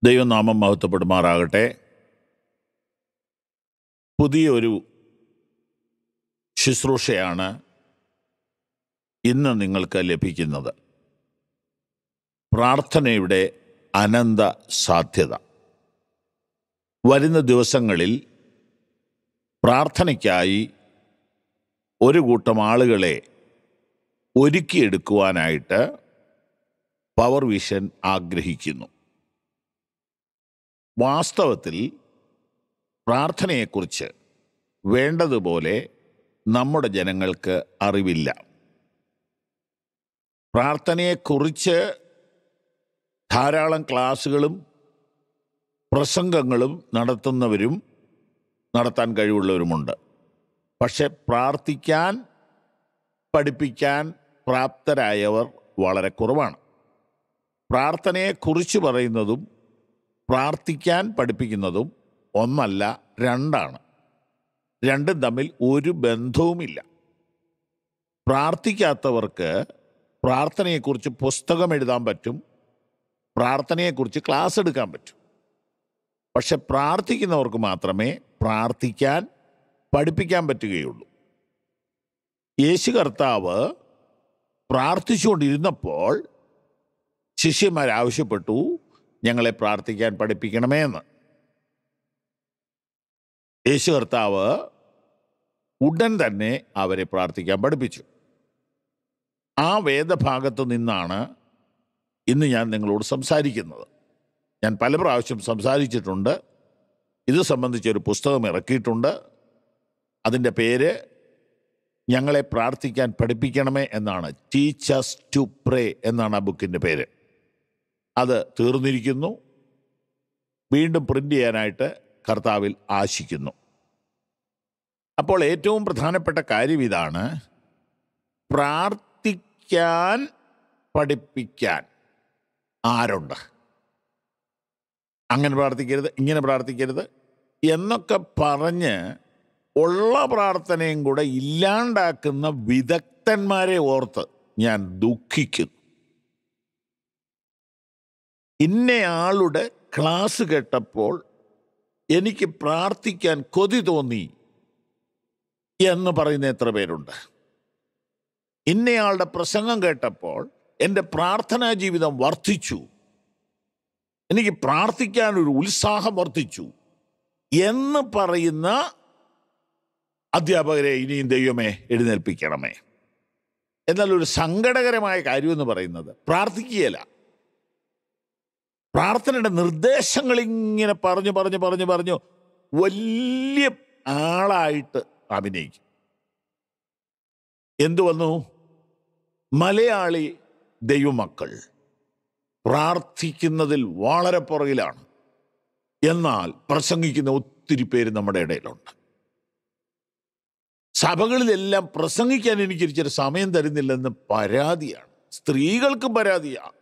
ദൈവനാമം മഹത്വപ്പെടുമാറാകട്ടെ പുതിയൊരു ശുശ്രൂഷയാണ് ഇന്ന് നിങ്ങൾക്ക് ലഭിക്കുന്നത് പ്രാർത്ഥനയുടെ അനന്ത സാധ്യത വരുന്ന ദിവസങ്ങളിൽ പ്രാർത്ഥനയ്ക്കായി ഒരു കൂട്ടം ആളുകളെ ഒരുക്കിയെടുക്കുവാനായിട്ട് പവർ വിഷൻ ആഗ്രഹിക്കുന്നു വാസ്തവത്തിൽ പ്രാർത്ഥനയെക്കുറിച്ച് വേണ്ടതുപോലെ നമ്മുടെ ജനങ്ങൾക്ക് അറിവില്ല പ്രാർത്ഥനയെക്കുറിച്ച് ധാരാളം ക്ലാസ്സുകളും പ്രസംഗങ്ങളും നടത്തുന്നവരും നടത്താൻ കഴിവുള്ളവരുമുണ്ട് പക്ഷെ പ്രാർത്ഥിക്കാൻ പഠിപ്പിക്കാൻ പ്രാപ്തരായവർ വളരെ കുറവാണ് പ്രാർത്ഥനയെക്കുറിച്ച് പറയുന്നതും പ്രാർത്ഥിക്കാൻ പഠിപ്പിക്കുന്നതും ഒന്നല്ല രണ്ടാണ് രണ്ടും തമ്മിൽ ഒരു ബന്ധവുമില്ല പ്രാർത്ഥിക്കാത്തവർക്ക് പ്രാർത്ഥനയെക്കുറിച്ച് പുസ്തകം എഴുതാൻ പറ്റും പ്രാർത്ഥനയെക്കുറിച്ച് ക്ലാസ് എടുക്കാൻ പറ്റും പക്ഷെ പ്രാർത്ഥിക്കുന്നവർക്ക് മാത്രമേ പ്രാർത്ഥിക്കാൻ പഠിപ്പിക്കാൻ പറ്റുകയുള്ളൂ യേശു കർത്താവ് പ്രാർത്ഥിച്ചുകൊണ്ടിരുന്നപ്പോൾ ശിഷ്യന്മാർ ആവശ്യപ്പെട്ടു ഞങ്ങളെ പ്രാർത്ഥിക്കാൻ പഠിപ്പിക്കണമേ എന്ന് യേശു കർത്താവ് ഉടൻ തന്നെ അവരെ പ്രാർത്ഥിക്കാൻ പഠിപ്പിച്ചു ആ വേദഭാഗത്ത് നിന്നാണ് ഇന്ന് ഞാൻ നിങ്ങളോട് സംസാരിക്കുന്നത് ഞാൻ പല പ്രാവശ്യം സംസാരിച്ചിട്ടുണ്ട് ഇത് സംബന്ധിച്ചൊരു പുസ്തകം ഇറക്കിയിട്ടുണ്ട് അതിൻ്റെ പേര് ഞങ്ങളെ പ്രാർത്ഥിക്കാൻ പഠിപ്പിക്കണമേ എന്നാണ് ടീച്ചേഴ്സ് ടു പ്രേ എന്നാണ് ആ ബുക്കിൻ്റെ പേര് അത് തീർന്നിരിക്കുന്നു വീണ്ടും പ്രിൻ്റ് ചെയ്യാനായിട്ട് കർത്താവിൽ ആശിക്കുന്നു അപ്പോൾ ഏറ്റവും പ്രധാനപ്പെട്ട കാര്യം ഇതാണ് പ്രാർത്ഥിക്കാൻ പഠിപ്പിക്കാൻ ആരുണ്ട് അങ്ങനെ പ്രാർത്ഥിക്കരുത് ഇങ്ങനെ പ്രാർത്ഥിക്കരുത് എന്നൊക്കെ പറഞ്ഞ് ഉള്ള പ്രാർത്ഥനയും കൂടെ ഇല്ലാണ്ടാക്കുന്ന വിദഗ്ധന്മാരെ ഓർത്ത് ഞാൻ ദുഃഖിക്കുന്നു ഇന്നയാളുടെ ക്ലാസ് കേട്ടപ്പോൾ എനിക്ക് പ്രാർത്ഥിക്കാൻ കൊതി തോന്നി എന്ന് പറയുന്ന എത്ര പേരുണ്ട് ഇന്നയാളുടെ പ്രസംഗം കേട്ടപ്പോൾ എൻ്റെ പ്രാർത്ഥനാ ജീവിതം വർദ്ധിച്ചു എനിക്ക് പ്രാർത്ഥിക്കാൻ ഒരു ഉത്സാഹം വർദ്ധിച്ചു എന്ന് പറയുന്ന അധ്യാപകരെ ഇനിയും ദൈവമേ എഴുന്നേൽപ്പിക്കണമേ എന്നാൽ ഒരു സങ്കടകരമായ കാര്യം എന്ന് പറയുന്നത് പ്രാർത്ഥിക്കുകയല്ല പ്രാർത്ഥനയുടെ നിർദ്ദേശങ്ങൾ ഇങ്ങനെ പറഞ്ഞു പറഞ്ഞു പറഞ്ഞു പറഞ്ഞു വലിയ ആളായിട്ട് അഭിനയിക്കും എന്തു വന്നു മലയാളി ദൈവമക്കൾ പ്രാർത്ഥിക്കുന്നതിൽ വളരെ പുറകിലാണ് എന്നാൽ പ്രസംഗിക്കുന്ന ഒത്തിരി പേര് നമ്മുടെ ഇടയിലുണ്ട് സഭകളിലെല്ലാം പ്രസംഗിക്കാൻ എനിക്ക് ഇച്ചിരി സമയം തരുന്നില്ലെന്ന് പരാതിയാണ് സ്ത്രീകൾക്കും പരാതിയാണ്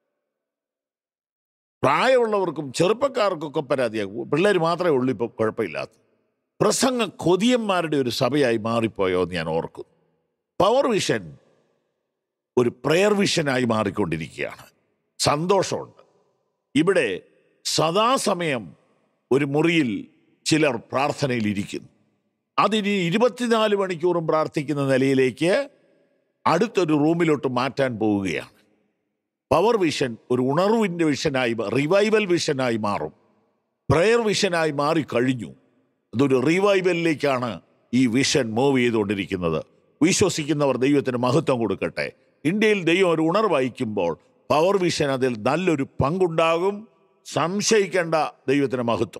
പ്രായമുള്ളവർക്കും ചെറുപ്പക്കാർക്കൊക്കെ പരാതിയാകും പിള്ളേർ മാത്രമേ ഉള്ളൂ ഇപ്പോൾ കുഴപ്പമില്ലാത്ത പ്രസംഗ കൊതിയന്മാരുടെ ഒരു സഭയായി മാറിപ്പോയോ എന്ന് ഞാൻ ഓർക്കുന്നു പവർ വിഷൻ ഒരു പ്രെയർ വിഷനായി മാറിക്കൊണ്ടിരിക്കുകയാണ് സന്തോഷമുണ്ട് ഇവിടെ സദാസമയം ഒരു മുറിയിൽ ചിലർ പ്രാർത്ഥനയിൽ ഇരിക്കുന്നു അതിനി ഇരുപത്തിനാല് മണിക്കൂറും പ്രാർത്ഥിക്കുന്ന നിലയിലേക്ക് അടുത്തൊരു റൂമിലോട്ട് മാറ്റാൻ പോവുകയാണ് പവർ വിഷൻ ഒരു ഉണർവിൻ്റെ വിഷനായി റിവൈവൽ വിഷനായി മാറും പ്രെയർ വിഷനായി മാറിക്കഴിഞ്ഞു അതൊരു റിവൈവലിലേക്കാണ് ഈ വിഷൻ മൂവ് ചെയ്തുകൊണ്ടിരിക്കുന്നത് വിശ്വസിക്കുന്നവർ ദൈവത്തിന് മഹത്വം കൊടുക്കട്ടെ ഇന്ത്യയിൽ ദൈവം ഒരു ഉണർവഹിക്കുമ്പോൾ പവർ വിഷൻ അതിൽ നല്ലൊരു പങ്കുണ്ടാകും സംശയിക്കേണ്ട ദൈവത്തിന് മഹത്വം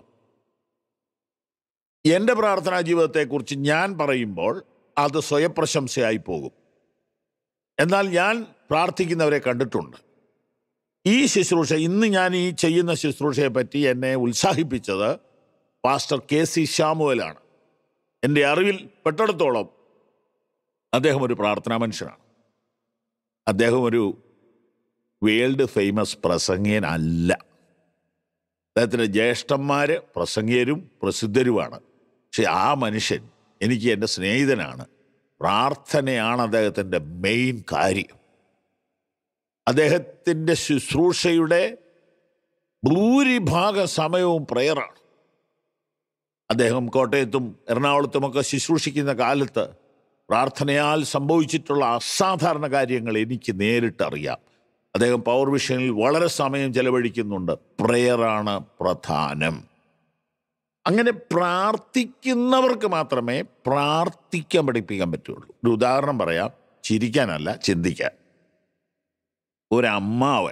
എൻ്റെ പ്രാർത്ഥനാ ജീവിതത്തെക്കുറിച്ച് ഞാൻ പറയുമ്പോൾ അത് സ്വയപ്രശംസയായി പോകും എന്നാൽ ഞാൻ പ്രാർത്ഥിക്കുന്നവരെ കണ്ടിട്ടുണ്ട് ഈ ശുശ്രൂഷ ഇന്ന് ഞാൻ ഈ ചെയ്യുന്ന ശുശ്രൂഷയെ പറ്റി എന്നെ ഉത്സാഹിപ്പിച്ചത് പാസ്റ്റർ കെ സി ശ്യാമുവലാണ് എൻ്റെ അറിവിൽ പെട്ടിടത്തോളം അദ്ദേഹം ഒരു പ്രാർത്ഥനാ മനുഷ്യനാണ് അദ്ദേഹം ഒരു വേൾഡ് ഫേമസ് പ്രസംഗിയനല്ല അദ്ദേഹത്തിൻ്റെ ജ്യേഷ്ഠന്മാർ പ്രസംഗിയരും പ്രസിദ്ധരുമാണ് പക്ഷെ ആ മനുഷ്യൻ എനിക്ക് എൻ്റെ സ്നേഹിതനാണ് പ്രാർത്ഥനയാണ് അദ്ദേഹത്തിൻ്റെ മെയിൻ കാര്യം അദ്ദേഹത്തിൻ്റെ ശുശ്രൂഷയുടെ ഭൂരിഭാഗ സമയവും പ്രയറാണ് അദ്ദേഹം കോട്ടയത്തും എറണാകുളത്തുമൊക്കെ ശുശ്രൂഷിക്കുന്ന കാലത്ത് പ്രാർത്ഥനയാൽ സംഭവിച്ചിട്ടുള്ള അസാധാരണ കാര്യങ്ങൾ എനിക്ക് നേരിട്ടറിയാം അദ്ദേഹം പവർ വിഷനിൽ വളരെ സമയം ചെലവഴിക്കുന്നുണ്ട് പ്രയറാണ് പ്രധാനം അങ്ങനെ പ്രാർത്ഥിക്കുന്നവർക്ക് മാത്രമേ പ്രാർത്ഥിക്കാൻ പഠിപ്പിക്കാൻ പറ്റുള്ളൂ ഒരു ഉദാഹരണം പറയാം ചിരിക്കാനല്ല ചിന്തിക്കാൻ ഒരമ്മാവൻ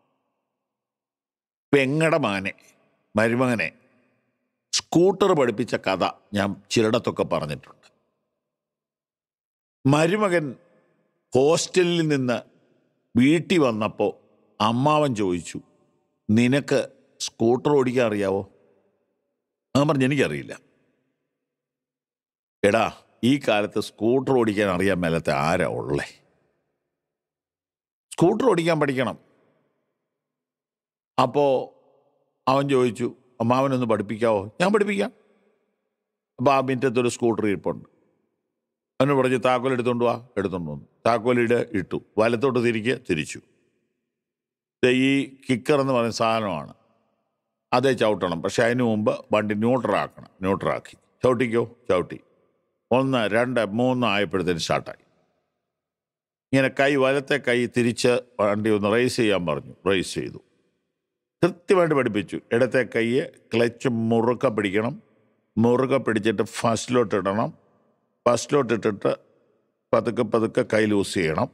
പെങ്ങടെ മാനെ മരുമകനെ സ്കൂട്ടർ പഠിപ്പിച്ച കഥ ഞാൻ ചിലയിടത്തൊക്കെ പറഞ്ഞിട്ടുണ്ട് മരുമകൻ ഹോസ്റ്റലിൽ നിന്ന് വീട്ടിൽ വന്നപ്പോൾ അമ്മാവൻ ചോദിച്ചു നിനക്ക് സ്കൂട്ടർ ഓടിക്കാൻ അറിയാവോ ഞാൻ പറഞ്ഞു എനിക്കറിയില്ല എടാ ഈ കാലത്ത് സ്കൂട്ടർ ഓടിക്കാൻ അറിയാൻ മേലത്തെ ആരാ ഉള്ളേ സ്കൂട്ടർ ഓടിക്കാൻ പഠിക്കണം അപ്പോൾ അവൻ ചോദിച്ചു അമ്മാവനൊന്ന് പഠിപ്പിക്കാവോ ഞാൻ പഠിപ്പിക്കാം അപ്പോൾ ആ മിറ്റത്തൊരു സ്കൂട്ടർ ഇരിപ്പുണ്ട് അവന് പറഞ്ഞു താക്കോൽ എടുത്തോണ്ട് വാ എടുത്തോണ്ട് വന്നു താക്കോലിട് ഇട്ടു വലത്തോട്ട് തിരിക്കുക തിരിച്ചു ദേ ഈ കിക്കർ എന്ന് പറയുന്ന സാധനമാണ് അതേ ചവിട്ടണം പക്ഷെ അതിന് മുമ്പ് വണ്ടി ന്യൂട്രാക്കണം ന്യൂട്രാക്കി ചവിട്ടിക്കോ ചവിട്ടി ഒന്ന് രണ്ട് മൂന്ന് ആയപ്പോഴത്തേന് സ്റ്റാർട്ടായി ഇങ്ങനെ കൈ വലത്തെ കൈ തിരിച്ച് വണ്ടി ഒന്ന് റേസ് ചെയ്യാൻ പറഞ്ഞു റേസ് ചെയ്തു കൃത്യമായിട്ട് പഠിപ്പിച്ചു ഇടത്തെ കൈയെ ക്ലച്ച് മുറുക്ക പിടിക്കണം മുറുക പിടിച്ചിട്ട് ഫസ്റ്റിലോട്ട് ഇടണം ഫസ്റ്റിലോട്ട് ഇട്ടിട്ട് പതുക്കെ പതുക്കെ കൈ ലൂസ് ചെയ്യണം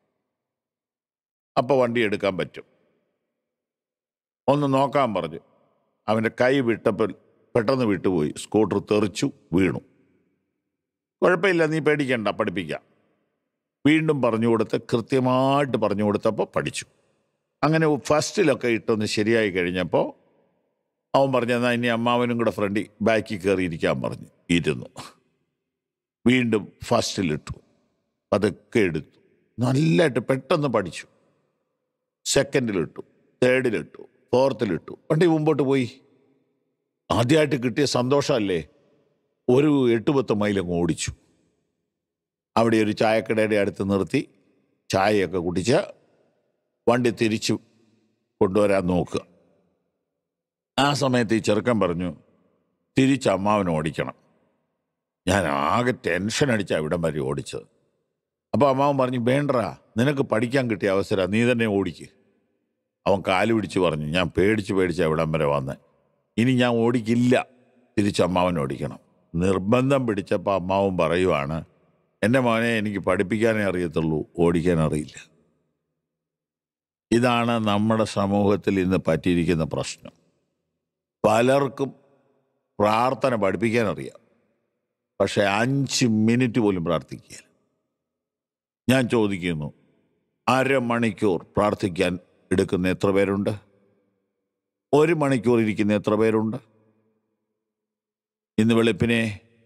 അപ്പോൾ വണ്ടി എടുക്കാൻ പറ്റും ഒന്ന് നോക്കാൻ പറഞ്ഞു അവൻ്റെ കൈ വിട്ടപ്പോൾ പെട്ടെന്ന് വിട്ടുപോയി സ്കൂട്ടർ തെറിച്ചു വീണു കുഴപ്പമില്ല നീ പേടിക്കണ്ട പഠിപ്പിക്കാം വീണ്ടും പറഞ്ഞു കൊടുത്ത് കൃത്യമായിട്ട് പറഞ്ഞു കൊടുത്തപ്പോൾ പഠിച്ചു അങ്ങനെ ഫസ്റ്റിലൊക്കെ ഇട്ടൊന്ന് ശരിയായി കഴിഞ്ഞപ്പോൾ അവൻ പറഞ്ഞു എന്നാൽ ഇനി അമ്മാവനും കൂടെ ഫ്രണ്ടിൽ ബാക്കിൽ കയറി ഇരിക്കാൻ പറഞ്ഞു ഇരുന്നു വീണ്ടും ഫസ്റ്റിലിട്ടു പതുക്കെ എടുത്തു നല്ലതായിട്ട് പെട്ടെന്ന് പഠിച്ചു സെക്കൻഡിലിട്ടു തേർഡിലിട്ടു ഫോർത്തിലിട്ടു വണ്ടി മുമ്പോട്ട് പോയി ആദ്യമായിട്ട് കിട്ടിയ സന്തോഷമല്ലേ ഒരു എട്ട് പത്ത് മൈലങ്ങ് ഓടിച്ചു അവിടെ ഒരു ചായക്കടയുടെ അടുത്ത് നിർത്തി ചായയൊക്കെ കുടിച്ച് വണ്ടി തിരിച്ചു കൊണ്ടുവരാൻ നോക്കുക ആ സമയത്ത് ഈ ചെറുക്കൻ പറഞ്ഞു തിരിച്ച് അമ്മാവൻ ഓടിക്കണം ഞാൻ ആകെ ടെൻഷൻ അടിച്ച ഇവിടം വരെ ഓടിച്ചത് അപ്പോൾ അമ്മാവൻ പറഞ്ഞു വേണ്ടടാ നിനക്ക് പഠിക്കാൻ കിട്ടിയ അവസരം നീ തന്നെ ഓടിക്ക് അവൻ കാല് പിടിച്ച് പറഞ്ഞു ഞാൻ പേടിച്ച് പേടിച്ച് ഇവിടം വരെ വന്നേ ഇനി ഞാൻ ഓടിക്കില്ല തിരിച്ച് അമ്മാവൻ ഓടിക്കണം നിർബന്ധം പിടിച്ചപ്പോൾ അമ്മാവൻ പറയുവാണ് എൻ്റെ മോനെ എനിക്ക് പഠിപ്പിക്കാനേ അറിയത്തുള്ളൂ ഓടിക്കാൻ അറിയില്ല ഇതാണ് നമ്മുടെ സമൂഹത്തിൽ ഇന്ന് പറ്റിയിരിക്കുന്ന പ്രശ്നം പലർക്കും പ്രാർത്ഥന പഠിപ്പിക്കാൻ അറിയാം പക്ഷെ അഞ്ച് മിനിറ്റ് പോലും പ്രാർത്ഥിക്കുക ഞാൻ ചോദിക്കുന്നു അരമണിക്കൂർ പ്രാർത്ഥിക്കാൻ എടുക്കുന്ന എത്ര പേരുണ്ട് ഒരു മണിക്കൂർ ഇരിക്കുന്ന എത്ര പേരുണ്ട് ഇന്ന് വെളുപ്പിനെ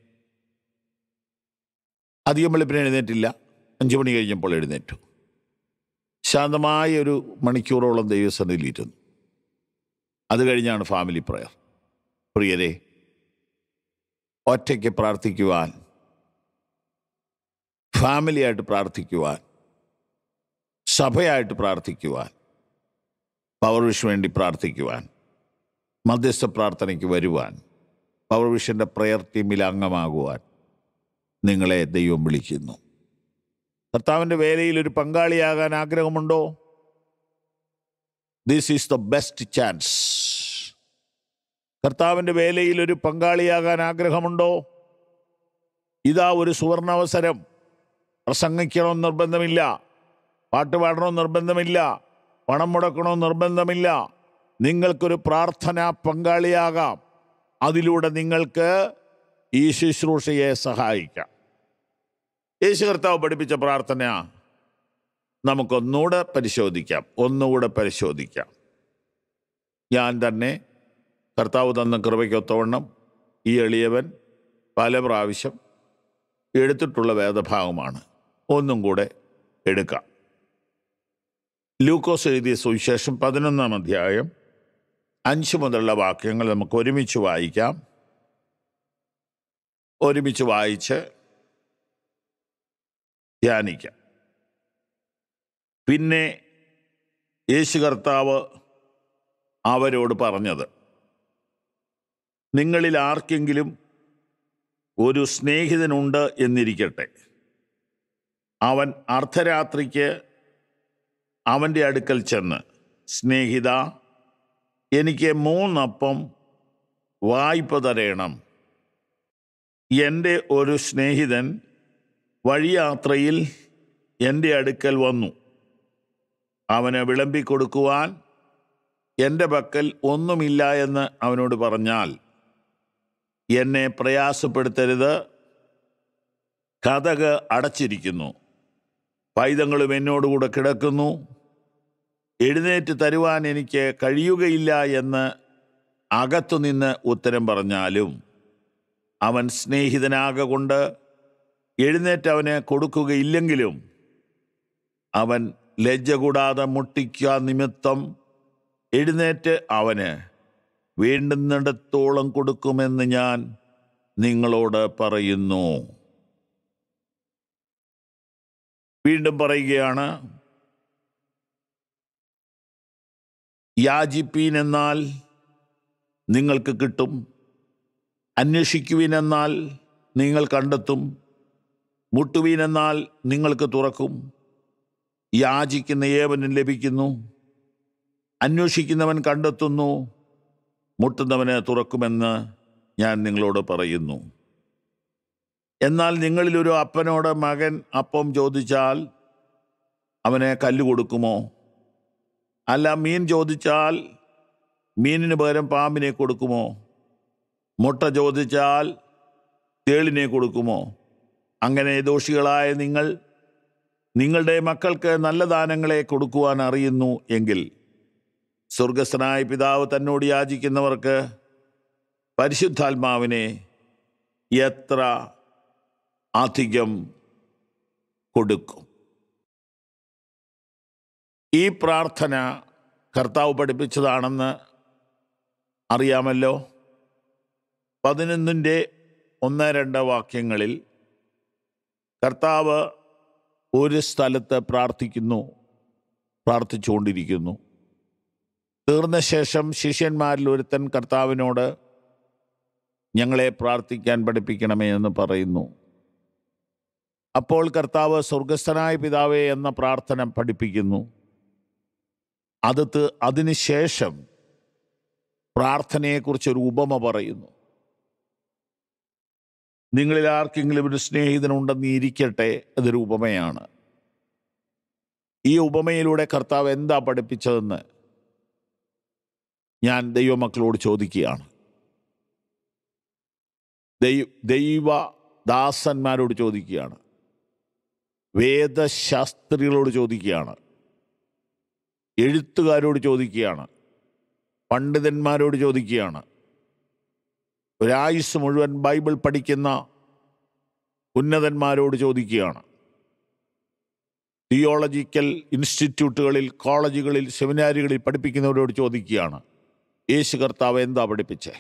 അധികം വെളുപ്പിനെ എഴുന്നേറ്റില്ല അഞ്ചു മണി കഴിഞ്ഞപ്പോൾ എഴുന്നേറ്റു ശാന്തമായ ഒരു മണിക്കൂറോളം ദൈവസന്നിധിയിൽ ഇരുന്നു അത് കഴിഞ്ഞാണ് ഫാമിലി പ്രയർ പ്രിയരെ ഒറ്റയ്ക്ക് പ്രാർത്ഥിക്കുവാൻ ഫാമിലിയായിട്ട് പ്രാർത്ഥിക്കുവാൻ സഭയായിട്ട് പ്രാർത്ഥിക്കുവാൻ പവർ വിഷ് വേണ്ടി പ്രാർത്ഥിക്കുവാൻ മധ്യസ്ഥ പ്രാർത്ഥനയ്ക്ക് വരുവാൻ പവർ വിഷൻ്റെ പ്രയർ ടീമിൽ അംഗമാകുവാൻ നിങ്ങളെ ദൈവം വിളിക്കുന്നു കർത്താവിൻ്റെ വേലയിൽ ഒരു പങ്കാളിയാകാൻ ആഗ്രഹമുണ്ടോ this is the best chance കർത്താവിൻ്റെ വേലയിൽ ഒരു പങ്കാളിയാകാൻ ആഗ്രഹമുണ്ടോ ഇതാ ഒരു സുവർണാവസരം പ്രസംഗിക്കണമെന്ന് നിർബന്ധമില്ല പാട്ട് പാടണമെന്ന് നിർബന്ധമില്ല പണം മുടക്കണമെന്ന് നിർബന്ധമില്ല നിങ്ങൾക്കൊരു പ്രാർത്ഥന പങ്കാളിയാകാം അതിലൂടെ നിങ്ങൾക്ക് ഈ ശുശ്രൂഷയെ സഹായിക്കാം യേശു കർത്താവ് പഠിപ്പിച്ച പ്രാർത്ഥന നമുക്കൊന്നുകൂടെ പരിശോധിക്കാം ഒന്നുകൂടെ പരിശോധിക്കാം ഞാൻ തന്നെ കർത്താവ് തന്ന കൃപയ്ക്കൊത്തവണ്ണം ഈ എളിയവൻ പല പ്രാവശ്യം എടുത്തിട്ടുള്ള വേദഭാഗമാണ് ഒന്നും കൂടെ എടുക്കാം ലൂക്കോസ് എഴുതിയ സുവിശേഷം പതിനൊന്നാം അധ്യായം അഞ്ച് മുതലുള്ള വാക്യങ്ങൾ നമുക്ക് ഒരുമിച്ച് വായിക്കാം ഒരുമിച്ച് വായിച്ച് ധ്യാനിക്കാം പിന്നെ യേശു കർത്താവ് അവരോട് പറഞ്ഞത് നിങ്ങളിൽ ആർക്കെങ്കിലും ഒരു സ്നേഹിതനുണ്ട് എന്നിരിക്കട്ടെ അവൻ അർദ്ധരാത്രിക്ക് അവൻ്റെ അടുക്കൽ ചെന്ന് സ്നേഹിത എനിക്ക് മൂന്നപ്പം വായ്പ തരയണം എൻ്റെ ഒരു സ്നേഹിതൻ വഴിയാത്രയിൽ എൻ്റെ അടുക്കൽ വന്നു അവന് വിളമ്പിക്കൊടുക്കുവാൻ എൻ്റെ പക്കൽ ഒന്നുമില്ല എന്ന് അവനോട് പറഞ്ഞാൽ എന്നെ പ്രയാസപ്പെടുത്തരുത് കഥക് അടച്ചിരിക്കുന്നു പൈതങ്ങളും എന്നോടുകൂടെ കിടക്കുന്നു എഴുന്നേറ്റ് തരുവാൻ എനിക്ക് കഴിയുകയില്ല എന്ന് അകത്തുനിന്ന് ഉത്തരം പറഞ്ഞാലും അവൻ സ്നേഹിതനാക കൊണ്ട് എഴുന്നേറ്റ് അവന് കൊടുക്കുകയില്ലെങ്കിലും അവൻ ലജ്ജ കൂടാതെ മുട്ടിക്കുക നിമിത്തം എഴുന്നേറ്റ് അവന് വേണ്ടുന്നിടത്തോളം കൊടുക്കുമെന്ന് ഞാൻ നിങ്ങളോട് പറയുന്നു വീണ്ടും പറയുകയാണ് യാചിപ്പീൻ എന്നാൽ നിങ്ങൾക്ക് കിട്ടും അന്വേഷിക്കുവിൻ എന്നാൽ നിങ്ങൾ കണ്ടെത്തും മുട്ടുവീൻ എന്നാൽ നിങ്ങൾക്ക് തുറക്കും യാചിക്കുന്ന ഏവനും ലഭിക്കുന്നു അന്വേഷിക്കുന്നവൻ കണ്ടെത്തുന്നു മുട്ടുന്നവന് തുറക്കുമെന്ന് ഞാൻ നിങ്ങളോട് പറയുന്നു എന്നാൽ നിങ്ങളിലൊരു അപ്പനോട് മകൻ അപ്പം ചോദിച്ചാൽ അവന് കല്ല് കൊടുക്കുമോ അല്ല മീൻ ചോദിച്ചാൽ മീനിന് പകരം പാമ്പിനെ കൊടുക്കുമോ മുട്ട ചോദിച്ചാൽ തേളിനെ കൊടുക്കുമോ അങ്ങനെ ദോഷികളായ നിങ്ങൾ നിങ്ങളുടെ മക്കൾക്ക് നല്ല ദാനങ്ങളെ കൊടുക്കുവാൻ അറിയുന്നു എങ്കിൽ സ്വർഗസ്ഥനായ പിതാവ് തന്നോട് യാചിക്കുന്നവർക്ക് പരിശുദ്ധാത്മാവിനെ എത്ര അധികം കൊടുക്കും ഈ പ്രാർത്ഥന കർത്താവ് പഠിപ്പിച്ചതാണെന്ന് അറിയാമല്ലോ പതിനൊന്നിൻ്റെ ഒന്ന് രണ്ട് വാക്യങ്ങളിൽ കർത്താവ് ഒരു സ്ഥലത്ത് പ്രാർത്ഥിക്കുന്നു പ്രാർത്ഥിച്ചുകൊണ്ടിരിക്കുന്നു തീർന്ന ശേഷം ശിഷ്യന്മാരിൽ ഒരുത്തൻ കർത്താവിനോട് ഞങ്ങളെ പ്രാർത്ഥിക്കാൻ പഠിപ്പിക്കണമേ എന്ന് പറയുന്നു അപ്പോൾ കർത്താവ് സ്വർഗസ്ഥനായ പിതാവേ എന്ന പ്രാർത്ഥന പഠിപ്പിക്കുന്നു അത് തി- അതിനുശേഷം പ്രാർത്ഥനയെക്കുറിച്ച് ഒരു ഉപമ പറയുന്നു നിങ്ങളിൽ ആർക്കെങ്കിലും ഒരു സ്നേഹിതനുണ്ടെന്ന് ഇരിക്കട്ടെ അതൊരു ഉപമയാണ് ഈ ഉപമയിലൂടെ കർത്താവ് എന്താ പഠിപ്പിച്ചതെന്ന് ഞാൻ ദൈവമക്കളോട് ചോദിക്കുകയാണ് ദൈവ ദൈവദാസന്മാരോട് ചോദിക്കുകയാണ് വേദശാസ്ത്രികളോട് ചോദിക്കുകയാണ് എഴുത്തുകാരോട് ചോദിക്കുകയാണ് പണ്ഡിതന്മാരോട് ചോദിക്കുകയാണ് ഒരായുസ് മുഴുവൻ ബൈബിൾ പഠിക്കുന്ന ഉന്നതന്മാരോട് ചോദിക്കുകയാണ് തിയോളജിക്കൽ ഇൻസ്റ്റിറ്റ്യൂട്ടുകളിൽ കോളേജുകളിൽ സെമിനാരികളിൽ പഠിപ്പിക്കുന്നവരോട് ചോദിക്കുകയാണ് യേശു കർത്താവ് എന്താ പഠിപ്പിച്ചേ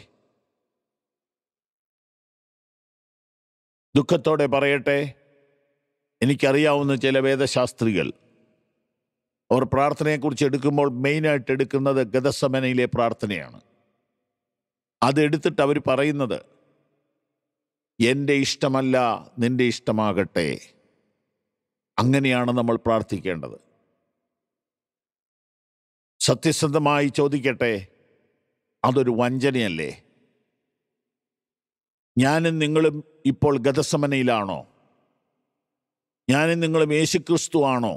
ദുഃഖത്തോടെ പറയട്ടെ എനിക്കറിയാവുന്ന ചില വേദശാസ്ത്രികൾ അവർ പ്രാർത്ഥനയെക്കുറിച്ച് എടുക്കുമ്പോൾ മെയിനായിട്ട് എടുക്കുന്നത് ഗതസമനയിലെ പ്രാർത്ഥനയാണ് അതെടുത്തിട്ട് അവർ പറയുന്നത് എൻ്റെ ഇഷ്ടമല്ല നിന്റെ ഇഷ്ടമാകട്ടെ അങ്ങനെയാണ് നമ്മൾ പ്രാർത്ഥിക്കേണ്ടത് സത്യസന്ധമായി ചോദിക്കട്ടെ അതൊരു വഞ്ചനയല്ലേ ഞാനും നിങ്ങളും ഇപ്പോൾ ഗതസമനയിലാണോ ഞാനും നിങ്ങളും യേശുക്രിസ്തു ആണോ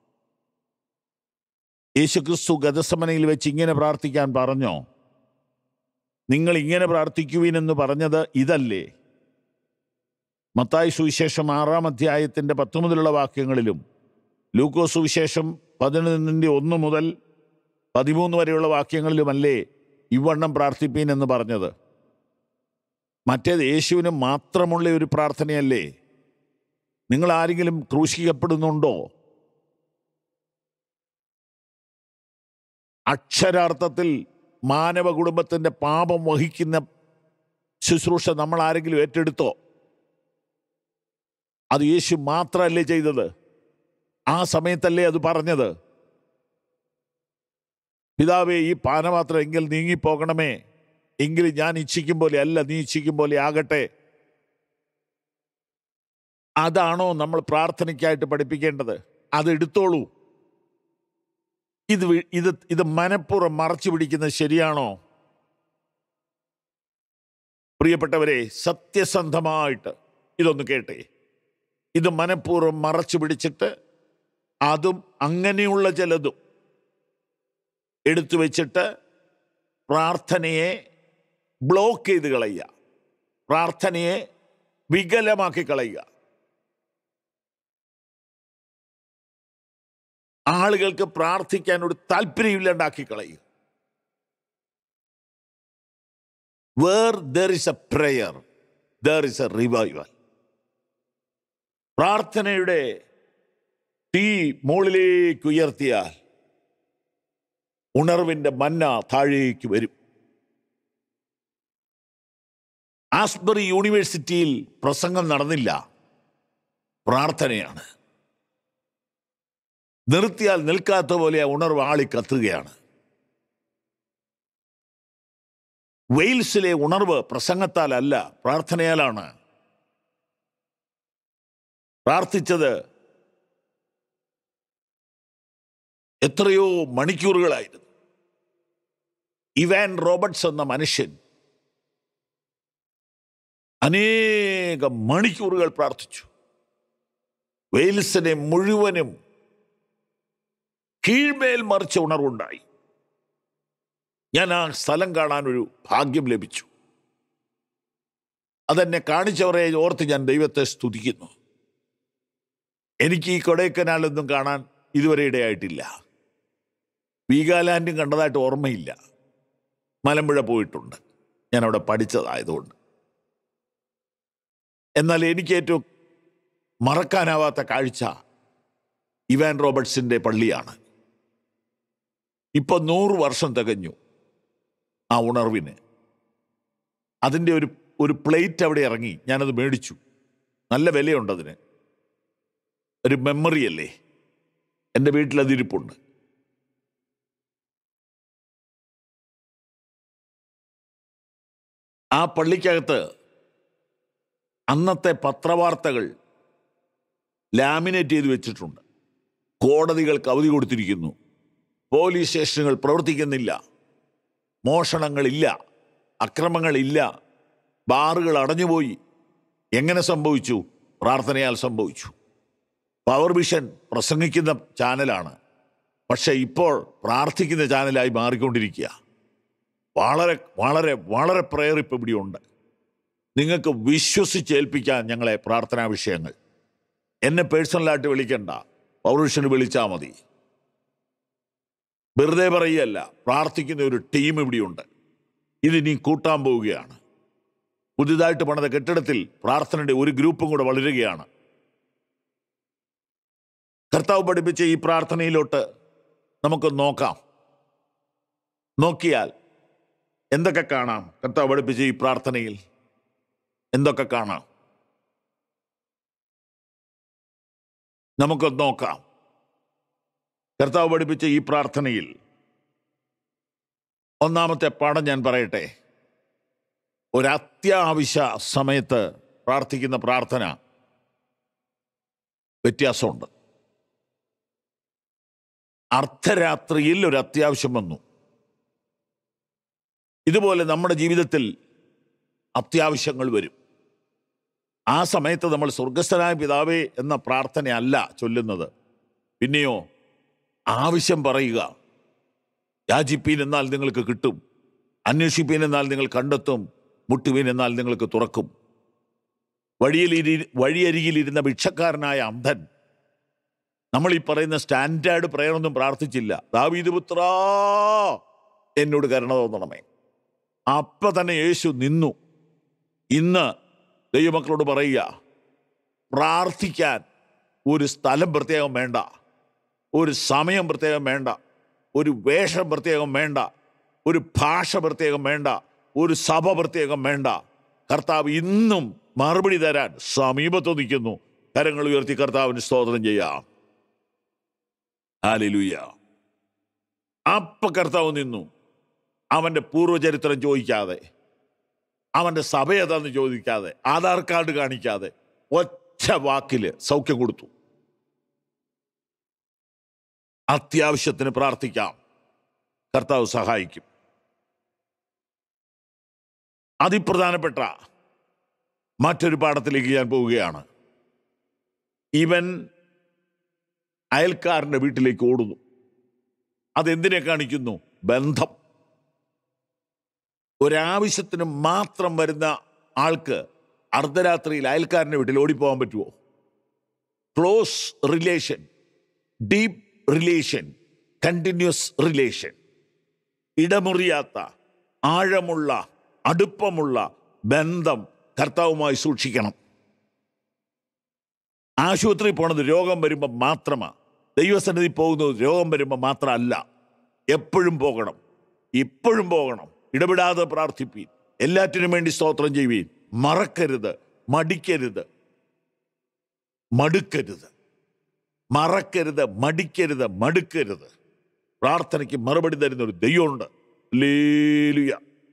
യേശുക്രിസ്തു ഗതസമനയിൽ വെച്ച് ഇങ്ങനെ പ്രാർത്ഥിക്കാൻ പറഞ്ഞോ നിങ്ങൾ ഇങ്ങനെ പ്രാർത്ഥിക്കുവിനെന്ന് പറഞ്ഞത് ഇതല്ലേ മത്തായി സുവിശേഷം ആറാം അധ്യായത്തിൻ്റെ പത്ത് മുതലുള്ള വാക്യങ്ങളിലും ലൂക്കോ സുവിശേഷം പതിനൊന്നിൻ്റെ ഒന്ന് മുതൽ പതിമൂന്ന് വരെയുള്ള വാക്യങ്ങളിലുമല്ലേ ഇവണ്ണം പ്രാർത്ഥിപ്പീൻ എന്ന് പറഞ്ഞത് മറ്റേത് യേശുവിന് മാത്രമുള്ള ഒരു പ്രാർത്ഥനയല്ലേ നിങ്ങൾ ആരെങ്കിലും ക്രൂശിക്കപ്പെടുന്നുണ്ടോ അക്ഷരാർത്ഥത്തിൽ മാനവ കുടുംബത്തിന്റെ പാപം വഹിക്കുന്ന ശുശ്രൂഷ നമ്മൾ ആരെങ്കിലും ഏറ്റെടുത്തോ അത് യേശു മാത്രമല്ലേ ചെയ്തത് ആ സമയത്തല്ലേ അത് പറഞ്ഞത് പിതാവേ ഈ പാനപാത്രം എങ്കിൽ നീങ്ങിപ്പോകണമേ എങ്കിലും ഞാൻ ഇച്ഛിക്കും പോലെ അല്ല നീ ഇച്ഛിക്കും പോലെ ആകട്ടെ അതാണോ നമ്മൾ പ്രാർത്ഥനയ്ക്കായിട്ട് പഠിപ്പിക്കേണ്ടത് അത് എടുത്തോളൂ ഇത് വി- ഇത് ഇത് മനഃപൂർവ്വം മറച്ചു പിടിക്കുന്നത് ശരിയാണോ പ്രിയപ്പെട്ടവരെ സത്യസന്ധമായിട്ട് ഇതൊന്ന് കേട്ടേ ഇത് മനഃപൂർവ്വം മറച്ചു പിടിച്ചിട്ട് അതും അങ്ങനെയുള്ള ചിലതും എടുത്തു വെച്ചിട്ട് പ്രാർത്ഥനയെ ബ്ലോക്ക് ചെയ്ത് കളയുക പ്രാർത്ഥനയെ വികലമാക്കി കളയുക ആളുകൾക്ക് പ്രാർത്ഥിക്കാൻ ഒരു താല്പര്യമില്ലാണ്ടാക്കി കളയുക where there is a prayer there is a revival പ്രാർത്ഥനയുടെ തീ മുകളിലേക്ക് ഉയർത്തിയാൽ ഉണർവിന്റെ മന്ന താഴേക്ക് വരും ആസ്ബറി യൂണിവേഴ്സിറ്റിയിൽ പ്രസംഗം നടന്നില്ല പ്രാർത്ഥനയാണ് നിർത്തിയാൽ നിൽക്കാത്ത പോലെ ആ ഉണർവ് ആളി കത്തുകയാണ് വെയിൽസിലെ ഉണർവ് പ്രസംഗത്താലല്ല പ്രാർത്ഥനയാലാണ് പ്രാർത്ഥിച്ചത് എത്രയോ മണിക്കൂറുകളായിരുന്നു ഇവാൻ റോബർട്ട്സ് എന്ന മനുഷ്യൻ അനേകം മണിക്കൂറുകൾ പ്രാർത്ഥിച്ചു വെയിൽസിനെ മുഴുവനും കീഴ്മേൽ മറിച്ച ഉണർവുണ്ടായി ഞാൻ ആ സ്ഥലം കാണാൻ ഒരു ഭാഗ്യം ലഭിച്ചു അതെന്നെ കാണിച്ചവരെ ഓർത്ത് ഞാൻ ദൈവത്തെ സ്തുതിക്കുന്നു എനിക്ക് ഈ കൊടൈക്കനാലൊന്നും കാണാൻ ഇതുവരെ ഇടയായിട്ടില്ല വീഗാലാൻഡും കണ്ടതായിട്ട് ഓർമ്മയില്ല മലമ്പുഴ പോയിട്ടുണ്ട് ഞാൻ അവിടെ പഠിച്ചതായതുകൊണ്ട് എന്നാൽ എനിക്ക് ഏറ്റവും മറക്കാനാവാത്ത കാഴ്ച ഇവാൻ റോബർട്ട്സിന്റെ പള്ളിയാണ് ഇപ്പൊ നൂറ് വർഷം തികഞ്ഞു ആ ഉണർവിന് അതിൻ്റെ ഒരു ഒരു പ്ലേറ്റ് അവിടെ ഇറങ്ങി ഞാനത് മേടിച്ചു നല്ല വിലയുണ്ട് അതിന് ഒരു മെമ്മറി അല്ലേ എൻ്റെ വീട്ടിൽ അതിരിപ്പുണ്ട് ആ പള്ളിക്കകത്ത് അന്നത്തെ പത്രവാർത്തകൾ ലാമിനേറ്റ് ചെയ്ത് വെച്ചിട്ടുണ്ട് കോടതികൾക്ക് അവധി കൊടുത്തിരിക്കുന്നു പോലീസ് സ്റ്റേഷനുകൾ പ്രവർത്തിക്കുന്നില്ല മോഷണങ്ങളില്ല അക്രമങ്ങളില്ല ബാറുകൾ അടഞ്ഞുപോയി എങ്ങനെ സംഭവിച്ചു പ്രാർത്ഥനയാൽ സംഭവിച്ചു പവർ വിഷൻ പ്രസംഗിക്കുന്ന ചാനലാണ് പക്ഷെ ഇപ്പോൾ പ്രാർത്ഥിക്കുന്ന ചാനലായി മാറിക്കൊണ്ടിരിക്കുക വളരെ വളരെ വളരെ പ്രയർ ഇപ്പം ഇവിടെയുണ്ട് നിങ്ങൾക്ക് വിശ്വസിച്ചേൽപ്പിക്കാൻ ഞങ്ങളെ പ്രാർത്ഥനാ വിഷയങ്ങൾ എന്നെ പേഴ്സണലായിട്ട് വിളിക്കണ്ട പവർ വിഷന് വിളിച്ചാൽ മതി വെറുതെ പറയുകയല്ല പ്രാർത്ഥിക്കുന്ന ഒരു ടീം ഇവിടെയുണ്ട് ഇതിനി കൂട്ടാൻ പോവുകയാണ് പുതിയതായിട്ട് പണിത കെട്ടിടത്തിൽ പ്രാർത്ഥനയുടെ ഒരു ഗ്രൂപ്പും കൂടെ വളരുകയാണ് കർത്താവ് പഠിപ്പിച്ച ഈ പ്രാർത്ഥനയിലോട്ട് നമുക്ക് നോക്കാം നോക്കിയാൽ എന്തൊക്കെ കാണാം കർത്താവ് പഠിപ്പിച്ച ഈ പ്രാർത്ഥനയിൽ എന്തൊക്കെ കാണാം നമുക്ക് നോക്കാം കർത്താവ് പഠിപ്പിച്ച ഈ പ്രാർത്ഥനയിൽ ഒന്നാമത്തെ പാഠം ഞാൻ പറയട്ടെ ഒരു അത്യാവശ്യ സമയത്ത് പ്രാർത്ഥിക്കുന്ന പ്രാർത്ഥന വ്യത്യാസമുണ്ട് അർദ്ധരാത്രിയിൽ ഒരു അത്യാവശ്യം വന്നു ഇതുപോലെ നമ്മുടെ ജീവിതത്തിൽ അത്യാവശ്യങ്ങൾ വരും ആ സമയത്ത് നമ്മൾ സ്വർഗസ്ഥനായ പിതാവേ എന്ന പ്രാർത്ഥനയല്ല ചൊല്ലുന്നത് പിന്നെയോ ആവശ്യം പറയുക യാചിപ്പീൻ എന്നാൽ നിങ്ങൾക്ക് കിട്ടും അന്വേഷിപ്പീൻ എന്നാൽ നിങ്ങൾ കണ്ടെത്തും മുട്ടുവീൻ എന്നാൽ നിങ്ങൾക്ക് തുറക്കും വഴിയിൽ വഴിയരികിലിരുന്ന ഭിക്ഷക്കാരനായ അന്ധൻ നമ്മൾ ഈ പറയുന്ന സ്റ്റാൻഡേർഡ് പ്രയറൊന്നും പ്രാർത്ഥിച്ചില്ല ദാവീദ് പുത്രാ എന്നോട് കരുണ തോന്നണമേ അപ്പ തന്നെ യേശു നിന്നു ഇന്ന് ദൈവമക്കളോട് പറയുക പ്രാർത്ഥിക്കാൻ ഒരു സ്ഥലം പ്രത്യേകം വേണ്ട ഒരു സമയം പ്രത്യേകം വേണ്ട ഒരു വേഷം പ്രത്യേകം വേണ്ട ഒരു ഭാഷ പ്രത്യേകം വേണ്ട ഒരു സഭ പ്രത്യേകം വേണ്ട കർത്താവ് ഇന്നും മറുപടി തരാൻ സമീപത്ത് നിൽക്കുന്നു കരങ്ങൾ ഉയർത്തി കർത്താവിന് സ്തോത്രം ചെയ്യാം ഹാലലൂയ ആ അപ്പ കർത്താവ് നിന്നു അവന്റെ പൂർവ്വചരിത്രം ചോദിക്കാതെ അവന്റെ സഭ ഏതാന്ന് ചോദിക്കാതെ ആധാർ കാർഡ് കാണിക്കാതെ ഒറ്റ വാക്കില് സൗഖ്യം കൊടുത്തു അത്യാവശ്യത്തിന് പ്രാർത്ഥിക്കാം കർത്താവ് സഹായിക്കും അതിപ്രധാനപ്പെട്ട മറ്റൊരു പാഠത്തിലേക്ക് ഞാൻ പോവുകയാണ് ഇവൻ അയൽക്കാരന്റെ വീട്ടിലേക്ക് ഓടുന്നു അതെന്തിനെ കാണിക്കുന്നു ബന്ധം ഒരാവശ്യത്തിന് മാത്രം വരുന്ന ആൾക്ക് അർദ്ധരാത്രിയിൽ അയൽക്കാരന്റെ വീട്ടിൽ ഓടിപ്പോകാൻ പറ്റുമോ close relation deep relation continuous relation ഇടമുറിയാത്ത ആഴമുള്ള അടുപ്പമുള്ള ബന്ധം കർത്താവുമായി സൂക്ഷിക്കണം ആശുപത്രിയിൽ പോണത് രോഗം വരുമ്പോൾ മാത്രമാ ദൈവസന്നിധി പോകുന്നത് രോഗം വരുമ്പോൾ മാത്രമല്ല എപ്പോഴും പോകണം ഇപ്പോഴും പോകണം ഇടപെടാതെ പ്രാർത്ഥിപ്പീൻ എല്ലാറ്റിനും വേണ്ടി സ്തോത്രം ചെയ്യുവീൻ മറക്കരുത് മടിക്കരുത് മടുക്കരുത് മറക്കരുത് മടിക്കരുത് മടുക്കരുത് പ്രാർത്ഥനയ്ക്ക് മറുപടി തരുന്ന ഒരു ദൈവമുണ്ട് ലേലുയ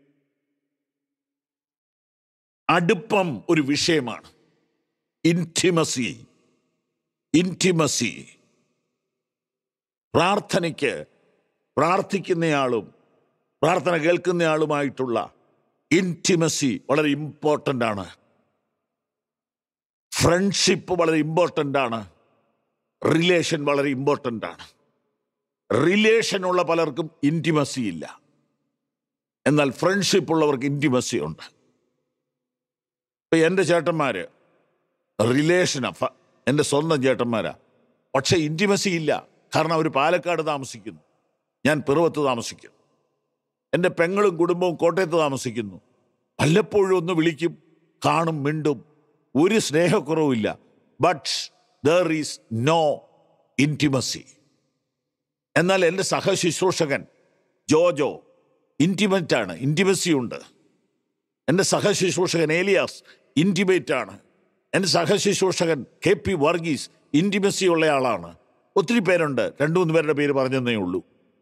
അടുപ്പം ഒരു വിഷയമാണ് ഇൻറ്റിമസി ഇൻറ്റിമസി പ്രാർത്ഥനയ്ക്ക് പ്രാർത്ഥിക്കുന്നയാളും പ്രാർത്ഥന കേൾക്കുന്നയാളുമായിട്ടുള്ള ഇൻറ്റിമസി വളരെ ഇമ്പോർട്ടൻ്റ് ആണ് ഫ്രണ്ട്ഷിപ്പ് വളരെ ഇമ്പോർട്ടൻ്റ് ആണ് റിലേഷൻ വളരെ ഇമ്പോർട്ടൻ്റ് ആണ് റിലേഷൻ ഉള്ള പലർക്കും ഇൻറ്റിമസി ഇല്ല എന്നാൽ ഫ്രണ്ട്ഷിപ്പ് ഉള്ളവർക്ക് ഇൻറ്റിമസി ഉണ്ട് ഇപ്പൊ എൻ്റെ ചേട്ടന്മാര് റിലേഷനാ ഫ- എൻ്റെ സ്വന്തം ചേട്ടന്മാരാ പക്ഷെ ഇൻറ്റിമസി ഇല്ല കാരണം അവർ പാലക്കാട് താമസിക്കുന്നു ഞാൻ പിറവത്ത് താമസിക്കുന്നു എൻ്റെ പെങ്ങളും കുടുംബവും കോട്ടയത്ത് താമസിക്കുന്നു വല്ലപ്പോഴും ഒന്ന് വിളിക്കും കാണും മിണ്ടും ഒരു സ്നേഹക്കുറവില്ല but there is no intimacy എന്നാൽ എൻ്റെ സഹശുശ്രൂഷകൻ ജോജോ ഇൻറ്റിമറ്റ് ആണ് ഇൻറ്റിമസി ഉണ്ട് എൻ്റെ സഹശുശ്രൂഷകൻ ഏലിയാസ് ഇൻറ്റിമേറ്റ് ആണ് എൻ്റെ സഹശുശ്രൂഷകൻ കെ പി വർഗീസ് ഇൻറ്റിമസി ഉള്ള ആളാണ് ഒത്തിരി പേരുണ്ട് രണ്ടു മൂന്ന് പേരുടെ പേര് പറഞ്ഞതേ ഉള്ളൂ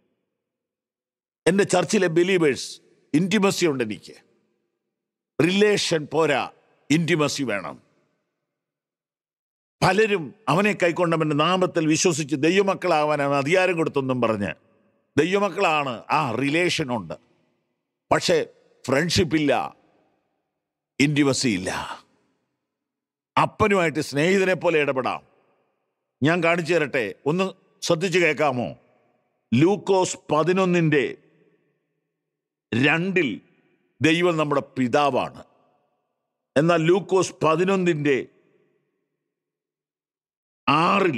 എൻ്റെ ചർച്ചിലെ ബിലീവേഴ്സ് ഇൻറ്റിമസി ഉണ്ട് എനിക്ക് റിലേഷൻ പോരാ ഇൻറ്റിമസി വേണം പലരും അവനെ കൈക്കൊണ്ടവന്റെ നാമത്തിൽ വിശ്വസിച്ച് ദൈവമക്കളാവാനാണ് അധികാരം കൊടുത്തെന്നും പറഞ്ഞ് ദൈവമക്കളാണ് ആ റിലേഷൻ ഉണ്ട് പക്ഷേ ഫ്രണ്ട്ഷിപ്പ് ഇല്ല ഇൻറ്റിമസി ഇല്ല അപ്പനുമായിട്ട് സ്നേഹിതനെ പോലെ ഇടപെടാം ഞാൻ കാണിച്ചു തരട്ടെ ഒന്ന് ശ്രദ്ധിച്ചു കേൾക്കാമോ ലൂക്കോസ് പതിനൊന്നിൻ്റെ രണ്ടിൽ ദൈവം നമ്മുടെ പിതാവാണ് എന്നാൽ ലൂക്കോസ് പതിനൊന്നിൻ്റെ ആറിൽ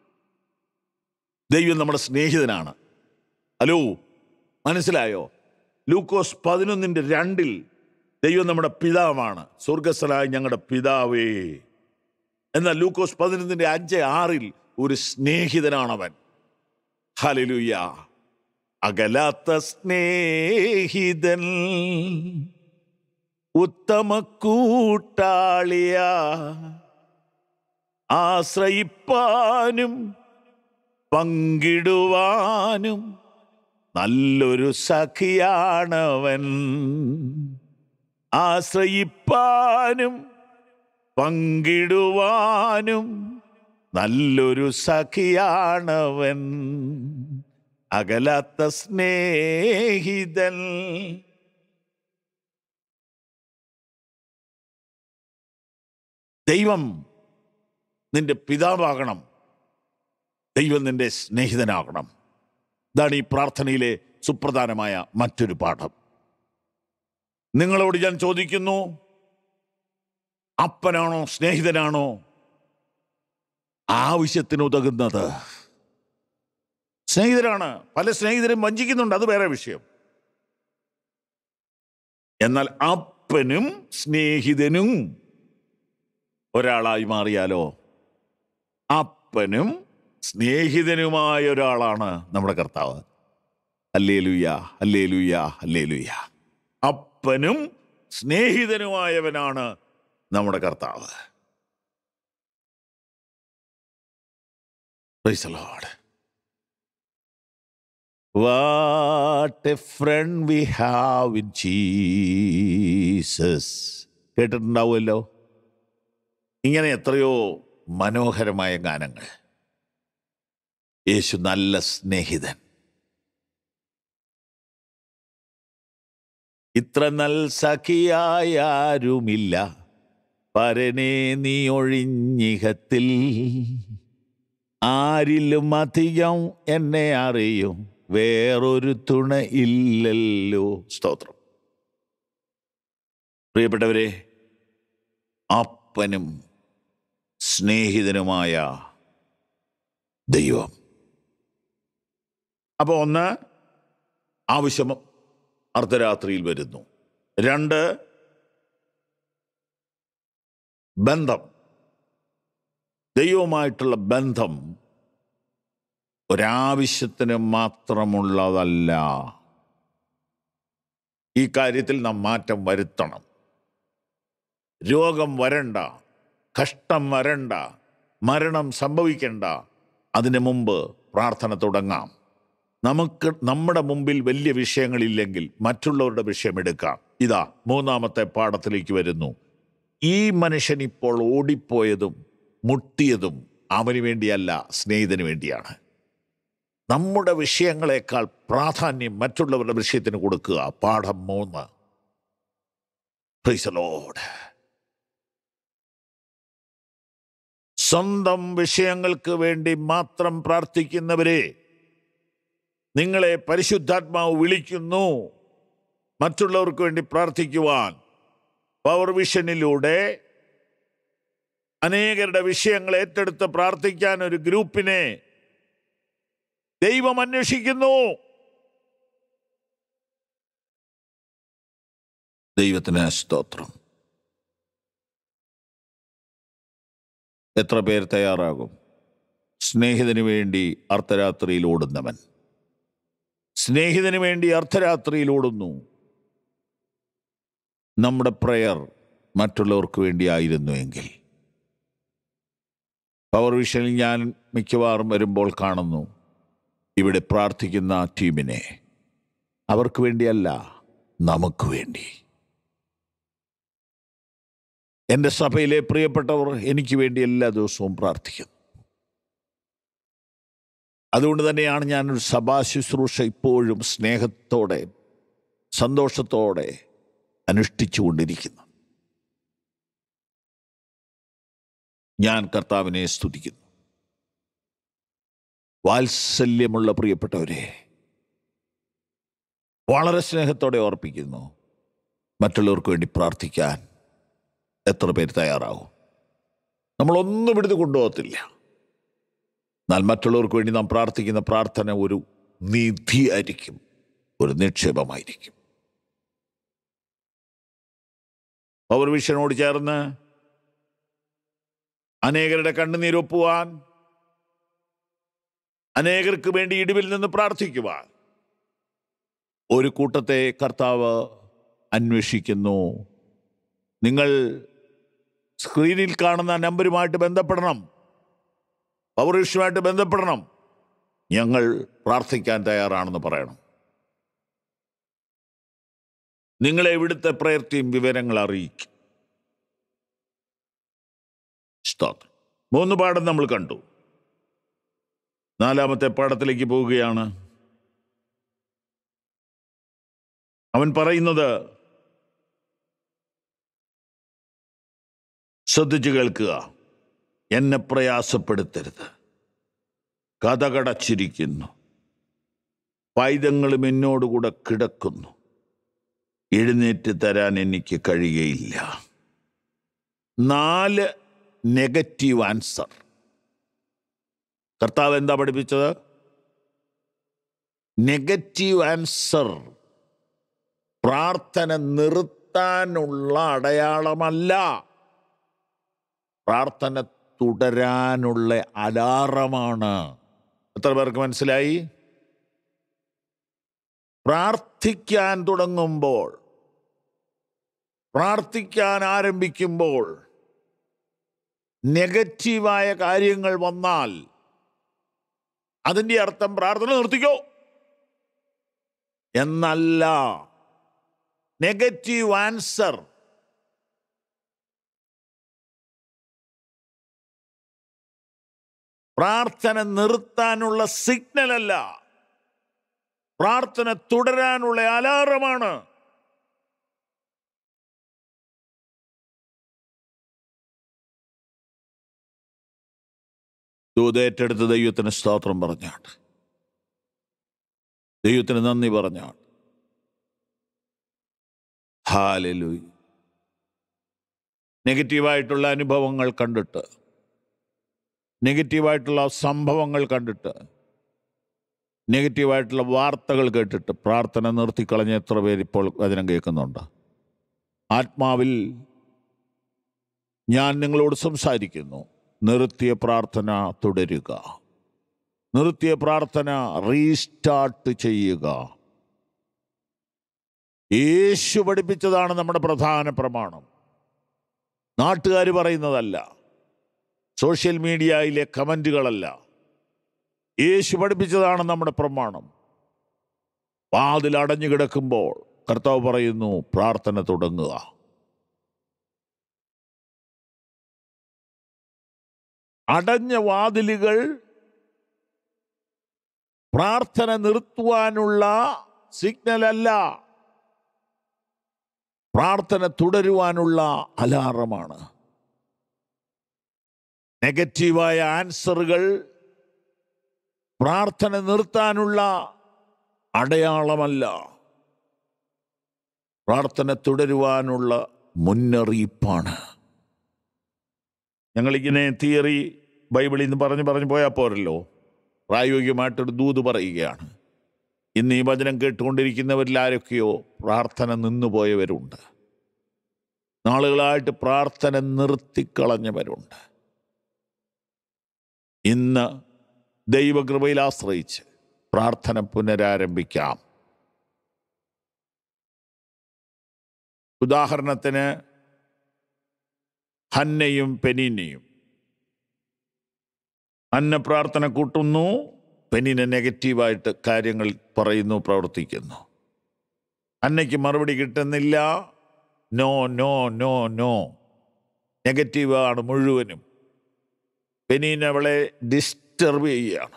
ദൈവം നമ്മുടെ സ്നേഹിതനാണ് ഹലോ മനസ്സിലായോ ലൂക്കോസ് പതിനൊന്നിൻ്റെ രണ്ടിൽ ദൈവം നമ്മുടെ പിതാവാണ് സ്വർഗസ്ഥലായ ഞങ്ങളുടെ പിതാവേ എന്നാൽ ലൂക്കോസ് പതിനൊന്നിൻ്റെ അഞ്ച് ആറിൽ ഒരു സ്നേഹിതനാണവൻ ഹലിലുയ അകലാത്ത സ്നേഹിതൻ ഉത്തമ കൂട്ടാളിയ ആശ്രയിപ്പാനും പങ്കിടുവാനും നല്ലൊരു സഖിയാണവൻ ആശ്രയിപ്പാനും പങ്കിടുവാനും നല്ലൊരു സഖിയാണവൻ അകലാത്ത സ്നേഹിതൻ ദൈവം നിന്റെ പിതാവാകണം ദൈവം നിന്റെ സ്നേഹിതനാകണം ഇതാണ് ഈ പ്രാർത്ഥനയിലെ സുപ്രധാനമായ മറ്റൊരു പാഠം നിങ്ങളോട് ഞാൻ ചോദിക്കുന്നു അപ്പനാണോ സ്നേഹിതനാണോ ആവശ്യത്തിന് ഉതകുന്നത് സ്നേഹിതരാണ് പല സ്നേഹിതരും വഞ്ചിക്കുന്നുണ്ട് അത് വേറെ വിഷയം എന്നാൽ അപ്പനും സ്നേഹിതനും ഒരാളായി മാറിയാലോ അപ്പനും സ്നേഹിതനുമായ ഒരാളാണ് നമ്മുടെ കർത്താവ് അല്ലേ ലുയ്യ അല്ലേ ലുയ്യ അല്ലേ ലുയ്യ അപ്പനും സ്നേഹിതനുമായവനാണ് നമ്മുടെ കർത്താവ് Praise the Lord. What a friend we have in Jesus കേട്ടിട്ടുണ്ടാവുമല്ലോ ഇങ്ങനെ എത്രയോ മനോഹരമായ ഗാനങ്ങൾ യേശു നല്ല സ്നേഹിതൻ ഇത്ര നൽ സഖിയായ ആരുമില്ല പരനെ നീ ഒഴിഞ്ഞിഹത്തിൽ ആരിലും അധികം എന്നെ അറിയും വേറൊരു തുണ ഇല്ലല്ലോ സ്തോത്രം പ്രിയപ്പെട്ടവരെ അപ്പനും സ്നേഹിതനുമായ ദൈവം അപ്പോൾ ഒന്ന് ആവശ്യം അർദ്ധരാത്രിയിൽ വരുന്നു രണ്ട് ബന്ധം ദൈവവുമായിട്ടുള്ള ബന്ധം ഒരാവശ്യത്തിന് മാത്രമുള്ളതല്ല ഈ കാര്യത്തിൽ നാം മാറ്റം വരുത്തണം രോഗം വരണ്ട കഷ്ടം വരണ്ട മരണം സംഭവിക്കണ്ട അതിനു മുമ്പ് പ്രാർത്ഥന തുടങ്ങാം നമുക്ക് നമ്മുടെ മുമ്പിൽ വലിയ വിഷയങ്ങളില്ലെങ്കിൽ മറ്റുള്ളവരുടെ വിഷയം എടുക്കാം ഇതാ മൂന്നാമത്തെ പാഠത്തിലേക്ക് വരുന്നു ഈ മനുഷ്യൻ ഇപ്പോൾ ഓടിപ്പോയതും മുട്ടിയതും അവന് വേണ്ടിയല്ല സ്നേഹിതന് വേണ്ടിയാണ് നമ്മുടെ വിഷയങ്ങളെക്കാൾ പ്രാധാന്യം മറ്റുള്ളവരുടെ വിഷയത്തിന് കൊടുക്കുക പാഠം മൂന്ന് Praise the Lord. സ്വന്തം വിഷയങ്ങൾക്ക് വേണ്ടി മാത്രം പ്രാർത്ഥിക്കുന്നവരെ നിങ്ങളെ പരിശുദ്ധാത്മാവ് വിളിക്കുന്നു മറ്റുള്ളവർക്ക് വേണ്ടി പ്രാർത്ഥിക്കുവാൻ പവർ വിഷനിലൂടെ അനേകരുടെ വിഷയങ്ങൾ ഏറ്റെടുത്ത് പ്രാർത്ഥിക്കാൻ ഒരു ഗ്രൂപ്പിനെ ദൈവം അന്വേഷിക്കുന്നു ദൈവത്തിന് സ്തോത്രം എത്ര പേർ തയ്യാറാകും സ്നേഹിതന് വേണ്ടി അർദ്ധരാത്രിയിൽ ഓടുന്നവൻ സ്നേഹിതന് വേണ്ടി അർദ്ധരാത്രിയിൽ ഓടുന്നു നമ്മുടെ പ്രയർ മറ്റുള്ളവർക്ക് വേണ്ടിയായിരുന്നു എങ്കിൽ പവർ വിഷനിൽ ഞാൻ മിക്കവാറും വരുമ്പോൾ കാണുന്നു ഇവിടെ പ്രാർത്ഥിക്കുന്ന ടീമിനെ അവർക്ക് വേണ്ടിയല്ല നമുക്ക് വേണ്ടി എൻ്റെ സഭയിലെ പ്രിയപ്പെട്ടവർ എനിക്ക് വേണ്ടി എല്ലാ ദിവസവും പ്രാർത്ഥിക്കുന്നു അതുകൊണ്ട് തന്നെയാണ് ഞാനൊരു സഭാ ശുശ്രൂഷ ഇപ്പോഴും സ്നേഹത്തോടെ സന്തോഷത്തോടെ അനുഷ്ഠിച്ചുകൊണ്ടിരിക്കുന്നു ഞാൻ കർത്താവിനെ സ്തുതിക്കുന്നു വാത്സല്യമുള്ള പ്രിയപ്പെട്ടവരെ വളരെ സ്നേഹത്തോടെ ഓർപ്പിക്കുന്നു മറ്റുള്ളവർക്ക് വേണ്ടി പ്രാർത്ഥിക്കാൻ എത്ര പേര് തയ്യാറാവും നമ്മളൊന്നും എടുത്ത് കൊണ്ടുപോകത്തില്ല എന്നാൽ മറ്റുള്ളവർക്ക് വേണ്ടി നാം പ്രാർത്ഥിക്കുന്ന പ്രാർത്ഥന ഒരു നിധിയായിരിക്കും ഒരു നിക്ഷേപമായിരിക്കും പവർ വിഷനോട് ചേർന്ന് അനേകരുടെ കണ്ണുനീരൊപ്പുവാൻ അനേകർക്ക് വേണ്ടി ഇടിവിൽ നിന്ന് പ്രാർത്ഥിക്കുവാൻ ഒരു കൂട്ടത്തെ കർത്താവ് അന്വേഷിക്കുന്നു നിങ്ങൾ സ്ക്രീനിൽ കാണുന്ന നമ്പരുമായിട്ട് ബന്ധപ്പെടണം പൗരുഷമായിട്ട് ബന്ധപ്പെടണം ഞങ്ങൾ പ്രാർത്ഥിക്കാൻ തയ്യാറാണെന്ന് പറയണം നിങ്ങളെ ഇവിടുത്തെ പ്രയർ ടീം വിവരങ്ങൾ അറിയിക്കും സ്തോത്രം മൂന്ന് പാഠം നമ്മൾ കണ്ടു നാലാമത്തെ പാഠത്തിലേക്ക് പോവുകയാണ് അവൻ പറയുന്നത് ശ്രദ്ധിച്ചു കേൾക്കുക എന്നെ പ്രയാസപ്പെടുത്തരുത് കഥകടച്ചിരിക്കുന്നു പൈതങ്ങളും എന്നോടുകൂടെ കിടക്കുന്നു എഴുന്നേറ്റ് തരാൻ എനിക്ക് കഴിയുകയില്ല നാല് നെഗറ്റീവ് ആൻസർ കർത്താവ് എന്താ പഠിപ്പിച്ചത് നെഗറ്റീവ് ആൻസർ പ്രാർത്ഥന നിർത്താനുള്ള അടയാളമല്ല പ്രാർത്ഥന തുടരാനുള്ള അലാറമാണ് എത്ര പേർക്ക് മനസ്സിലായി പ്രാർത്ഥിക്കാൻ തുടങ്ങുമ്പോൾ പ്രാർത്ഥിക്കാൻ ആരംഭിക്കുമ്പോൾ നെഗറ്റീവായ കാര്യങ്ങൾ വന്നാൽ അതിൻ്റെ അർത്ഥം പ്രാർത്ഥന നിർത്തിക്കോ എന്നല്ല നെഗറ്റീവ് ആൻസർ പ്രാർത്ഥന നിർത്താനുള്ള സിഗ്നൽ അല്ല പ്രാർത്ഥന തുടരാനുള്ള അലാറമാണ് ദൂതേറ്റെടുത്ത് ദൈവത്തിന് സ്തോത്രം പറഞ്ഞാണ് ദൈവത്തിന് നന്ദി പറഞ്ഞാണ് ഹാലലൂയി നെഗറ്റീവായിട്ടുള്ള അനുഭവങ്ങൾ കണ്ടിട്ട് നെഗറ്റീവായിട്ടുള്ള സംഭവങ്ങൾ കണ്ടിട്ട് നെഗറ്റീവായിട്ടുള്ള വാർത്തകൾ കേട്ടിട്ട് പ്രാർത്ഥന നിർത്തിക്കളഞ്ഞ എത്ര പേര് ഇപ്പോൾ വചനം കേൾക്കുന്നുണ്ട് ആത്മാവിൽ ഞാൻ നിങ്ങളോട് സംസാരിക്കുന്നു നിർത്തിയ പ്രാർത്ഥന തുടരുക നിർത്തിയ പ്രാർത്ഥന റീസ്റ്റാർട്ട് ചെയ്യുക യേശു പഠിപ്പിച്ചതാണ് നമ്മുടെ പ്രധാന പ്രമാണം നാട്ടുകാർ പറയുന്നതല്ല സോഷ്യൽ മീഡിയയിലെ കമൻറ്റുകളല്ല യേശു പഠിപ്പിച്ചതാണ് നമ്മുടെ പ്രമാണം വാതിൽ അടഞ്ഞു കിടക്കുമ്പോൾ കർത്താവ് പറയുന്നു പ്രാർത്ഥന തുടങ്ങുക അടഞ്ഞ വാതിലുകൾ പ്രാർത്ഥന നിർത്തുവാനുള്ള സിഗ്നൽ അല്ല പ്രാർത്ഥന തുടരുവാനുള്ള അലാറമാണ് നെഗറ്റീവായ ആൻസറുകൾ പ്രാർത്ഥന നിർത്താനുള്ള അടയാളമല്ല പ്രാർത്ഥന തുടരുവാനുള്ള മുന്നറിയിപ്പാണ് ഞങ്ങളിങ്ങനെ തിയറി ബൈബിളിൽ നിന്ന് പറഞ്ഞ് പറഞ്ഞ് പോയാൽ പോരല്ലോ പ്രായോഗികമായിട്ടൊരു ദൂത് പറയുകയാണ് ഇന്ന് ഈ വചനം കേട്ടുകൊണ്ടിരിക്കുന്നവരിൽ ആരൊക്കെയോ പ്രാർത്ഥന നിന്നുപോയവരുണ്ട് നാളുകളായിട്ട് പ്രാർത്ഥന നിർത്തിക്കളഞ്ഞവരുണ്ട് ഇന്ന് ദൈവകൃപയിൽ ആശ്രയിച്ച് പ്രാർത്ഥന പുനരാരംഭിക്കാം ഉദാഹരണത്തിന് ഹന്നയും പെനീനയും അന്ന പ്രാർത്ഥന കൂട്ടുന്നു പെനിനെ നെഗറ്റീവായിട്ട് കാര്യങ്ങൾ പറയുന്നു പ്രവർത്തിക്കുന്നു അന്നയ്ക്ക് മറുപടി കിട്ടുന്നില്ല നോ നോ നോ നോ നെഗറ്റീവാണ് മുഴുവനും പെനീൻ അവളെ ഡിസ്റ്റർബ് ചെയ്യുകയാണ്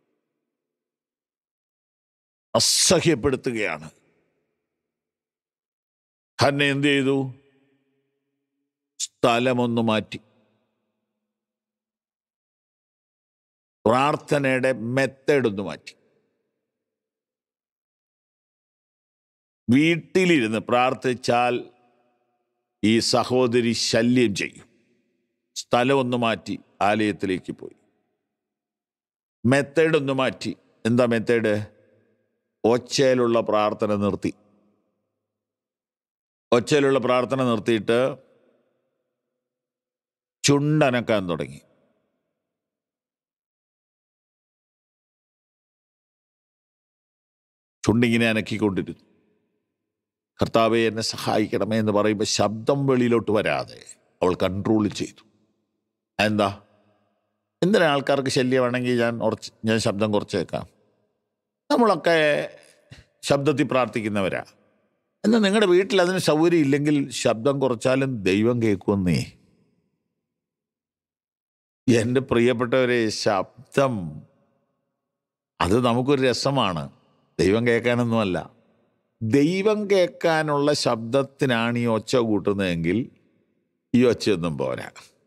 അസഹ്യപ്പെടുത്തുകയാണ് ഹന്ന എന്ത് ചെയ്തു സ്ഥലമൊന്ന് മാറ്റി പ്രാർത്ഥനയുടെ മെത്തേഡ് ഒന്ന് മാറ്റി വീട്ടിലിരുന്ന് പ്രാർത്ഥിച്ചാൽ ഈ സഹോദരി ശല്യം ചെയ്യും സ്ഥലം ഒന്ന് മാറ്റി ആലയത്തിലേക്ക് പോയി മെത്തേഡ് ഒന്ന് മാറ്റി എന്താ മെത്തേഡ് ഒച്ചയിലുള്ള പ്രാർത്ഥന നിർത്തി ഒച്ചയിലുള്ള പ്രാർത്ഥന നിർത്തിയിട്ട് ചുണ്ടനക്കാൻ തുടങ്ങി ചുണ്ടിങ്ങനെ അനക്കിക്കൊണ്ടിരുന്നു കർത്താവെ എന്നെ സഹായിക്കണമേ എന്ന് പറയുമ്പോൾ ശബ്ദം വെളിയിലോട്ട് വരാതെ അവൾ കൺട്രോൾ ചെയ്തു എന്താ എന്തിനാ ആൾക്കാർക്ക് ശല്യമാണെങ്കിൽ ഞാൻ ഉറച്ച് ഞാൻ ശബ്ദം കുറച്ചേക്കാം നമ്മളൊക്കെ ശബ്ദത്തിൽ പ്രാർത്ഥിക്കുന്നവരാ എന്നാൽ നിങ്ങളുടെ വീട്ടിൽ അതിന് സൗകര്യം ഇല്ലെങ്കിൽ ശബ്ദം കുറച്ചാലും ദൈവം കേൾക്കുമെന്നേ എൻ്റെ പ്രിയപ്പെട്ടവരെ ശബ്ദം അത് നമുക്കൊരു രസമാണ് ദൈവം കേൾക്കാനൊന്നുമല്ല ദൈവം കേൾക്കാനുള്ള ശബ്ദത്തിനാണ് ഈ ഒച്ച കൂട്ടുന്നതെങ്കിൽ ഈ ഒച്ചയൊന്നും പോരാ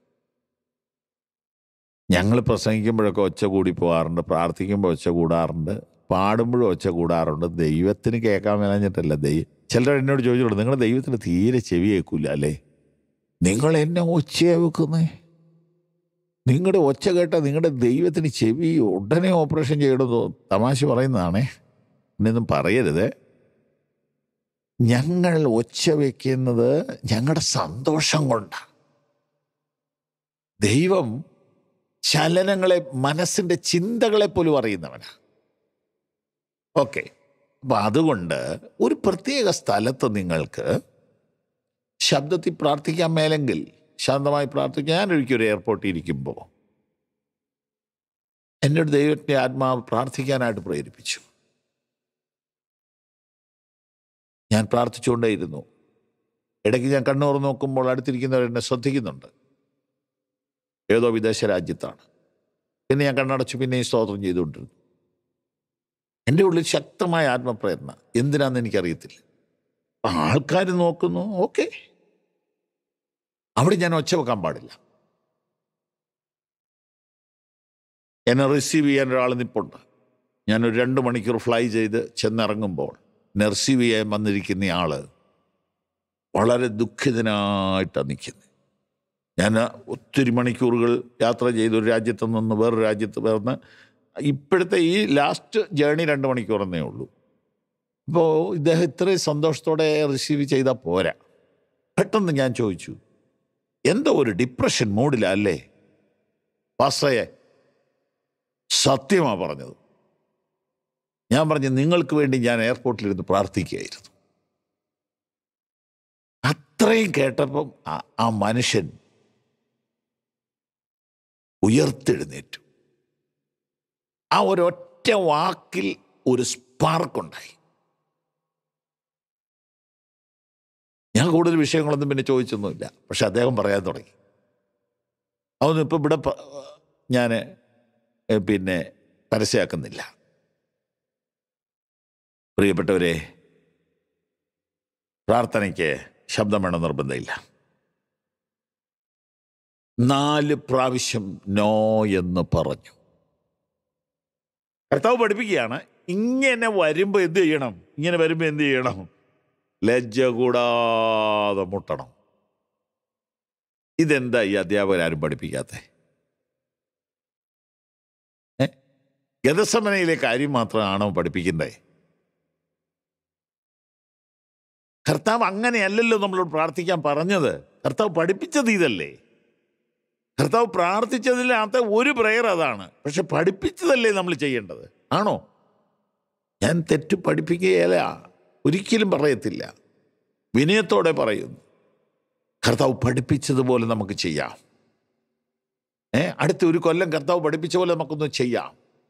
ഞങ്ങൾ പ്രസംഗിക്കുമ്പോഴൊക്കെ ഒച്ച കൂടി പോകാറുണ്ട് പ്രാർത്ഥിക്കുമ്പോൾ ഒച്ച കൂടാറുണ്ട് പാടുമ്പോഴും ഒച്ച കൂടാറുണ്ട് ദൈവത്തിന് കേൾക്കാൻ മേലഞ്ഞിട്ടല്ല ദൈവം ചിലർ എന്നോട് ചോദിച്ചോളൂ നിങ്ങളുടെ ദൈവത്തിന് തീരെ ചെവി കേൾക്കൂല അല്ലേ നിങ്ങൾ എന്നെ ഒച്ചയാ വെക്കുന്നേ നിങ്ങളുടെ ഒച്ച കേട്ട നിങ്ങളുടെ ദൈവത്തിന് ചെവി ഉടനെ ഓപ്പറേഷൻ ചെയ്യണമെന്ന് തമാശ പറയുന്നതാണേ എന്നൊന്നും പറയരുത് ഞങ്ങൾ ഒച്ച വയ്ക്കുന്നത് ഞങ്ങളുടെ സന്തോഷം കൊണ്ടാണ് ദൈവം ചലനങ്ങളെ മനസ്സിൻ്റെ ചിന്തകളെ പോലും അറിയുന്നവനാ ഓക്കെ അപ്പം അതുകൊണ്ട് ഒരു പ്രത്യേക സ്ഥലത്ത് നിങ്ങൾക്ക് ശബ്ദത്തിൽ പ്രാർത്ഥിക്കാൻ മേലെങ്കിൽ ശാന്തമായി പ്രാർത്ഥിക്കാൻ ഞാൻ ഒരിക്കലും ഒരു എയർപോർട്ടിൽ ഇരിക്കുമ്പോൾ എന്നോട് ദൈവത്തിൻ്റെ ആത്മാവ് പ്രാർത്ഥിക്കാനായിട്ട് പ്രേരിപ്പിച്ചു ഞാൻ പ്രാർത്ഥിച്ചുകൊണ്ടേയിരുന്നു ഇടയ്ക്ക് ഞാൻ കണ്ണൂർ നോക്കുമ്പോൾ അടുത്തിരിക്കുന്നവർ എന്നെ ശ്രദ്ധിക്കുന്നുണ്ട് ഏതോ വിദേശ രാജ്യത്താണ് പിന്നെ ഞാൻ കണ്ണടച്ചു പിന്നെ ഈ സ്തോത്രം ചെയ്തുകൊണ്ടിരുന്നു എൻ്റെ ഉള്ളിൽ ശക്തമായ ആത്മപ്രേരണ എന്തിനാന്ന് എനിക്കറിയത്തില്ല ആൾക്കാർ നോക്കുന്നു ഓക്കെ അവിടെ ഞാൻ ഒച്ച വെക്കാൻ പാടില്ല എന്നെ റിസീവ് ചെയ്യാൻ ഒരാൾ നിപ്പുണ്ട് ഞാനൊരു രണ്ട് മണിക്കൂർ ഫ്ലൈ ചെയ്ത് ചെന്നിറങ്ങുമ്പോൾ എന്നെ റിസീവ് ചെയ്യാൻ വന്നിരിക്കുന്ന ആള് വളരെ ദുഃഖിതനായിട്ടാണ് നിൽക്കുന്നത് ഞാൻ ഒത്തിരി മണിക്കൂറുകൾ യാത്ര ചെയ്ത് ഒരു രാജ്യത്ത് നിന്ന് വേറൊരു രാജ്യത്ത് വേർന്ന് ഇപ്പോഴത്തെ ഈ ലാസ്റ്റ് ജേണി രണ്ട് മണിക്കൂറെന്നേ ഉള്ളൂ അപ്പോൾ ഇദ്ദേഹം ഇത്രയും സന്തോഷത്തോടെ റിസീവ് ചെയ്താൽ പോരാ പെട്ടെന്ന് ഞാൻ ചോദിച്ചു എന്തോ ഒരു ഡിപ്രഷൻ മൂഡിലാ അല്ലേ പാസ്റ്റയെ സത്യമാ പറഞ്ഞത് ഞാൻ പറഞ്ഞു നിങ്ങൾക്ക് വേണ്ടി ഞാൻ എയർപോർട്ടിലിരുന്ന് പ്രാർത്ഥിക്കുകയായിരുന്നു അത്രയും കേട്ടപ്പം ആ- ആ മനുഷ്യൻ ഉയർത്തെഴുന്നേറ്റു ആ ഒരൊറ്റ വാക്കിൽ ഒരു സ്പാർക്കുണ്ടായി ഞാൻ കൂടുതൽ വിഷയങ്ങളൊന്നും പിന്നെ ചോദിച്ചൊന്നുമില്ല പക്ഷെ അദ്ദേഹം പറയാൻ തുടങ്ങി അതൊന്നും ഇപ്പം ഇവിടെ ഞാൻ പിന്നെ പരസ്യമാക്കുന്നില്ല പ്രിയപ്പെട്ടവരെ പ്രാർത്ഥനയ്ക്ക് ശബ്ദം വേണം നിർബന്ധമില്ല നാല് പ്രാവശ്യം നോ എന്ന് പറഞ്ഞു കർത്താവ് പഠിപ്പിക്കുകയാണ് ഇങ്ങനെ വരുമ്പോൾ എന്ത് ചെയ്യണം ഇങ്ങനെ വരുമ്പോൾ എന്ത് ചെയ്യണം ലജ്ജ കൂടാതെ മുട്ടണം ഇതെന്താ ഈ അധ്യാപകരാരും പഠിപ്പിക്കാത്ത ഏ ഗതസമനയിലെ കാര്യം മാത്രമാണോ പഠിപ്പിക്കണ്ടേ കർത്താവ് അങ്ങനെയല്ലല്ലോ നമ്മളോട് പ്രാർത്ഥിക്കാൻ പറഞ്ഞത് കർത്താവ് പഠിപ്പിച്ചത് ഇതല്ലേ കർത്താവ് പ്രാർത്ഥിച്ചതിനകത്ത് ഒരു പ്രയർ അതാണ് പക്ഷെ പഠിപ്പിച്ചതല്ലേ നമ്മൾ ചെയ്യേണ്ടത് ആണോ ഞാൻ തെറ്റ് പഠിപ്പിക്കുകയല്ല ഒരിക്കലും പറയത്തില്ല വിനയത്തോടെ പറയുന്നു കർത്താവ് പഠിപ്പിച്ചതുപോലെ നമുക്ക് ചെയ്യാം ഏ അടുത്ത ഒരു കൊല്ലം കർത്താവ് പഠിപ്പിച്ച പോലെ നമുക്കൊന്ന് ചെയ്യാം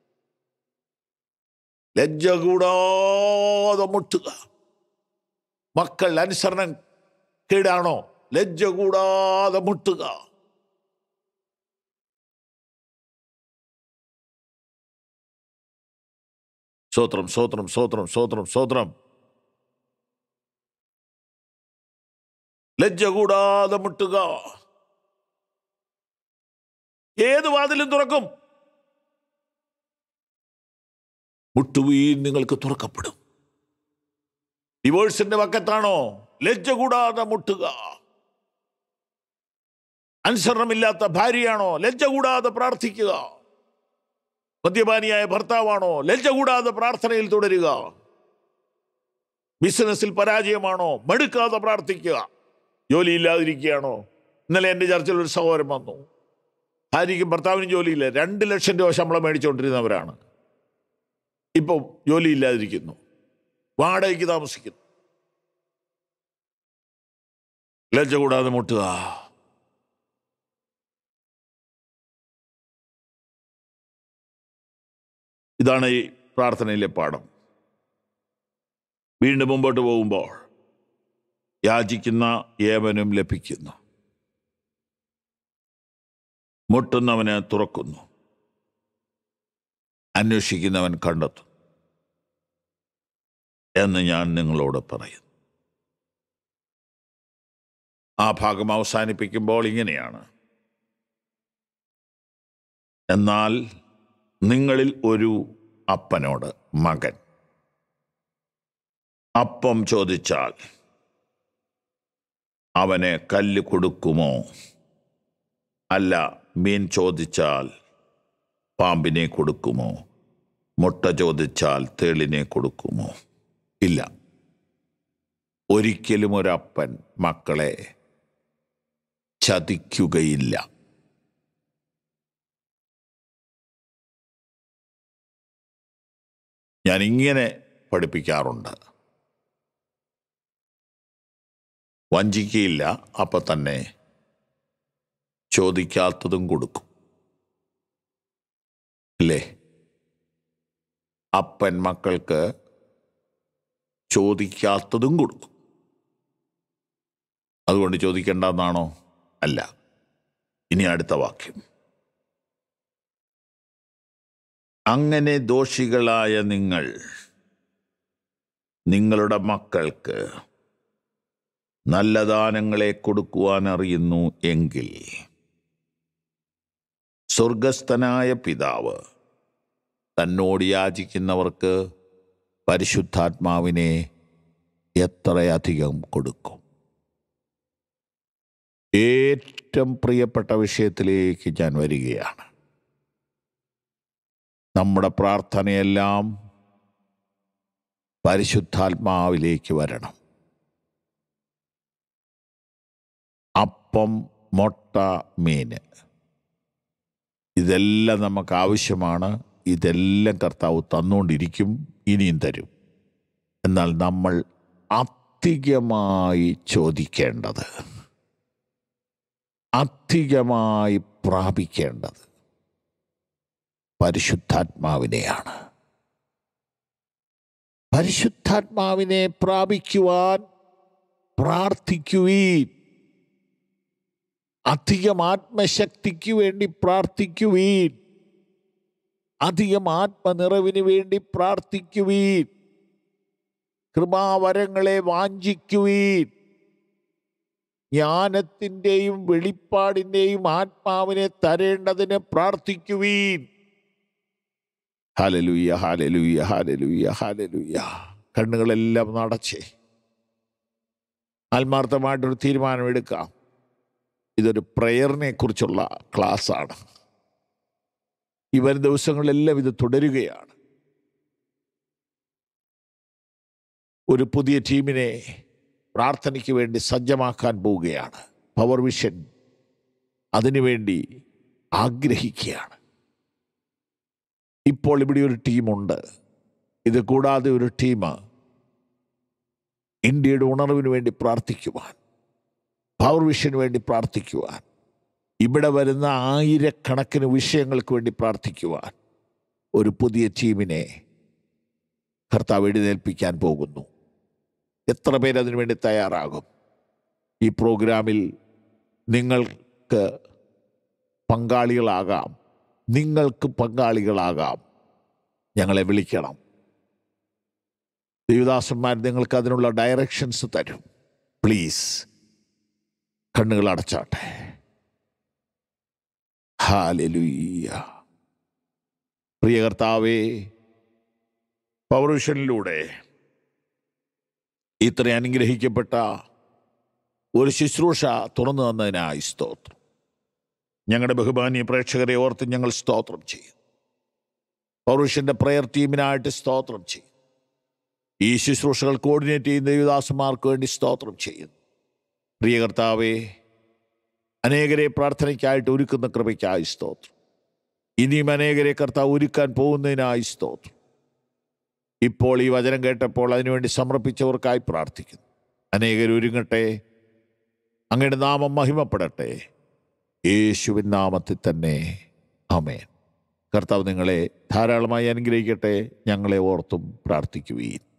ലജ്ജ കൂടാതെ മുട്ടുക മക്കൾ അനുസരണം കേടാണോ ലജ്ജ കൂടാതെ മുട്ടുക സ്വത്രം സ്വത്രം സ്വത്രം സ്വത്രം സ്വത്രം ലജ്ജ കൂടാതെ മുട്ടുക ഏത് വാതിലും തുറക്കും മുട്ടുവീൻ നിങ്ങൾക്ക് തുറക്കപ്പെടും ഡിവോഴ്സിന്റെ വക്കത്താണോ ലജ്ജ കൂടാതെ മുട്ടുക അനുസരണമില്ലാത്ത ഭാര്യയാണോ ലജ്ജ കൂടാതെ പ്രാർത്ഥിക്കുക മദ്യപാനിയായ ഭർത്താവാണോ ലജ്ജ കൂടാതെ പ്രാർത്ഥനയിൽ തുടരുക ബിസിനസ്സിൽ പരാജയമാണോ മടുക്കാതെ പ്രാർത്ഥിക്കുക ജോലിയില്ലാതിരിക്കുകയാണോ ഇന്നലെ എൻ്റെ ചർച്ചയിൽ ഒരു സഹോദരൻ വന്നു ഭാര്യയ്ക്കും ഭർത്താവിനും ജോലിയില്ല രണ്ട് ലക്ഷം രൂപ ശമ്പളം മേടിച്ചുകൊണ്ടിരുന്നവരാണ് ഇപ്പോൾ ജോലിയില്ലാതിരിക്കുന്നു വാടകയ്ക്ക് താമസിക്കുന്നു ലജ്ജ കൂടാതെ മുട്ടുക ഇതാണ് ഈ പ്രാർത്ഥനയിലെ പാഠം വീണ്ടും മുമ്പോട്ട് പോകുമ്പോൾ യാചിക്കുന്ന ഏവനും ലഭിക്കുന്നു മുട്ടുന്നവന് തുറക്കുന്നു അന്വേഷിക്കുന്നവൻ കണ്ടെത്തും എന്ന് ഞാൻ നിങ്ങളോട് പറയുന്നു ആ ഭാഗം അവസാനിപ്പിക്കുമ്പോൾ ഇങ്ങനെയാണ് എന്നാൽ നിങ്ങളിൽ ഒരു അപ്പനോട് മകൻ അപ്പം ചോദിച്ചാൽ അവന് കല്ല് കൊടുക്കുമോ അല്ല മീൻ ചോദിച്ചാൽ പാമ്പിനെ കൊടുക്കുമോ മുട്ട ചോദിച്ചാൽ തേളിനെ കൊടുക്കുമോ ഇല്ല ഒരിക്കലും ഒരപ്പൻ മക്കളെ ചതിക്കുകയില്ല ഞാൻ ഇങ്ങനെ പഠിപ്പിക്കാറുണ്ട് വഞ്ചിക്കയില്ല അപ്പൊ തന്നെ ചോദിക്കാത്തതും കൊടുക്കും അല്ലേ അപ്പൻ മക്കൾക്ക് ചോദിക്കാത്തതും കൊടുക്കും അതുകൊണ്ട് ചോദിക്കേണ്ടെന്നാണോ അല്ല ഇനി അടുത്ത വാക്യം അങ്ങനെ ദോഷികളായ നിങ്ങൾ നിങ്ങളുടെ മക്കൾക്ക് നല്ല ദാനങ്ങളെ കൊടുക്കുവാൻ അറിയുന്നു എങ്കിൽ സ്വർഗസ്ഥനായ പിതാവ് തന്നോട് യാചിക്കുന്നവർക്ക് പരിശുദ്ധാത്മാവിനെ എത്രയധികം കൊടുക്കും ഏറ്റവും പ്രിയപ്പെട്ട വിഷയത്തിലേക്ക് ഞാൻ വരികയാണ് നമ്മുടെ പ്രാർത്ഥനയെല്ലാം പരിശുദ്ധാത്മാവിലേക്ക് വരണം അപ്പം മുട്ട മീന് ഇതെല്ലാം നമുക്ക് ആവശ്യമാണ് ഇതെല്ലാം കർത്താവ് തന്നുകൊണ്ടിരിക്കും ഇനിയും തരും എന്നാൽ നമ്മൾ അധികമായി ചോദിക്കേണ്ടത് അധികമായി പ്രാപിക്കേണ്ടത് പരിശുദ്ധാത്മാവിനെയാണ് പരിശുദ്ധാത്മാവിനെ പ്രാപിക്കുവാൻ പ്രാർത്ഥിക്കുവീൻ അധികം ആത്മശക്തിക്ക് വേണ്ടി പ്രാർത്ഥിക്കുവീൻ അധികം ആത്മനിറവിന് വേണ്ടി പ്രാർത്ഥിക്കുവീൻ കൃപാവരങ്ങളെ വാഞ്ചിക്കുവീൻ ജ്ഞാനത്തിൻ്റെയും വെളിപ്പാടിൻ്റെയും ആത്മാവിനെ തരേണ്ടതിന് പ്രാർത്ഥിക്കുവീൻ ഹാലലുയ്യ ഹാലലുയ്യ ഹാലലുയ്യ ഹാലലുയ്യ കണ്ണുകളെല്ലാം നടച്ചേ ആത്മാർത്ഥമായിട്ടൊരു തീരുമാനമെടുക്കാം ഇതൊരു പ്രയറിനെ കുറിച്ചുള്ള ക്ലാസ്സാണ് ഈ വരും ദിവസങ്ങളിലെല്ലാം ഇത് തുടരുകയാണ് ഒരു പുതിയ ടീമിനെ പ്രാർത്ഥനയ്ക്ക് വേണ്ടി സജ്ജമാക്കാൻ പോവുകയാണ് പവർ വിഷൻ അതിനുവേണ്ടി ആഗ്രഹിക്കുകയാണ് ഇപ്പോൾ ഇവിടെ ഒരു ടീമുണ്ട് ഇത് കൂടാതെ ഒരു ടീം ഇന്ത്യയുടെ ഉണർവിന് വേണ്ടി പ്രാർത്ഥിക്കുവാൻ പവർ വിഷന് വേണ്ടി പ്രാർത്ഥിക്കുവാൻ ഇവിടെ വരുന്ന ആയിരക്കണക്കിന് വിഷയങ്ങൾക്ക് വേണ്ടി പ്രാർത്ഥിക്കുവാൻ ഒരു പുതിയ ടീമിനെ കർത്താവ് എഴുന്നേൽപ്പിക്കാൻ പോകുന്നു എത്ര പേര് അതിനു വേണ്ടി തയ്യാറാകും ഈ പ്രോഗ്രാമിൽ നിങ്ങൾക്ക് പങ്കാളികളാകാം നിങ്ങൾക്ക് പങ്കാളികളാകാം ഞങ്ങളെ വിളിക്കണം ദേവദാസന്മാർ നിങ്ങൾക്ക് അതിനുള്ള ഡയറക്ഷൻസ് തരും പ്ലീസ് കണ്ണുകൾ അടച്ചാട്ടെ ഹാലലുയ്യ പ്രിയ കർത്താവേ പൗരുഷനിലൂടെ ഇത്ര അനുഗ്രഹിക്കപ്പെട്ട ഒരു ശുശ്രൂഷ തുറന്നു തന്നതിനായി സ്തോത്രം ഞങ്ങളുടെ ബഹുമാനീയ പ്രേക്ഷകരെ ഓർത്ത് ഞങ്ങൾ സ്തോത്രം ചെയ്യും പൗരുഷന്റെ പ്രയർ ടീമിനായിട്ട് സ്തോത്രം ചെയ്യും ഈ ശുശ്രൂഷകൾ കോർഡിനേറ്റ് ചെയ്യുന്ന ദേവദാസന്മാർക്ക് വേണ്ടി സ്തോത്രം ചെയ്യുന്നു പ്രിയ കർത്താവേ അനേകരെ പ്രാർത്ഥനയ്ക്കായിട്ട് ഒരുക്കുന്ന കൃപയ്ക്കായി സ്തോത്രം ഇനിയും അനേകരെ കർത്താവ് ഒരുക്കാൻ പോകുന്നതിനായി സ്തോത്രം ഇപ്പോൾ ഈ വചനം കേട്ടപ്പോൾ അതിനുവേണ്ടി സമർപ്പിച്ചവർക്കായി പ്രാർത്ഥിക്കുന്നു അനേകർ ഒരുങ്ങട്ടെ അങ്ങയുടെ നാമം മഹിമപ്പെടട്ടെ യേശുവിൻ നാമത്തിൽ തന്നെ അമേൻ കർത്താവ് നിങ്ങളെ ധാരാളമായി അനുഗ്രഹിക്കട്ടെ ഞങ്ങളെ ഓർത്തും പ്രാർത്ഥിക്കുവീൻ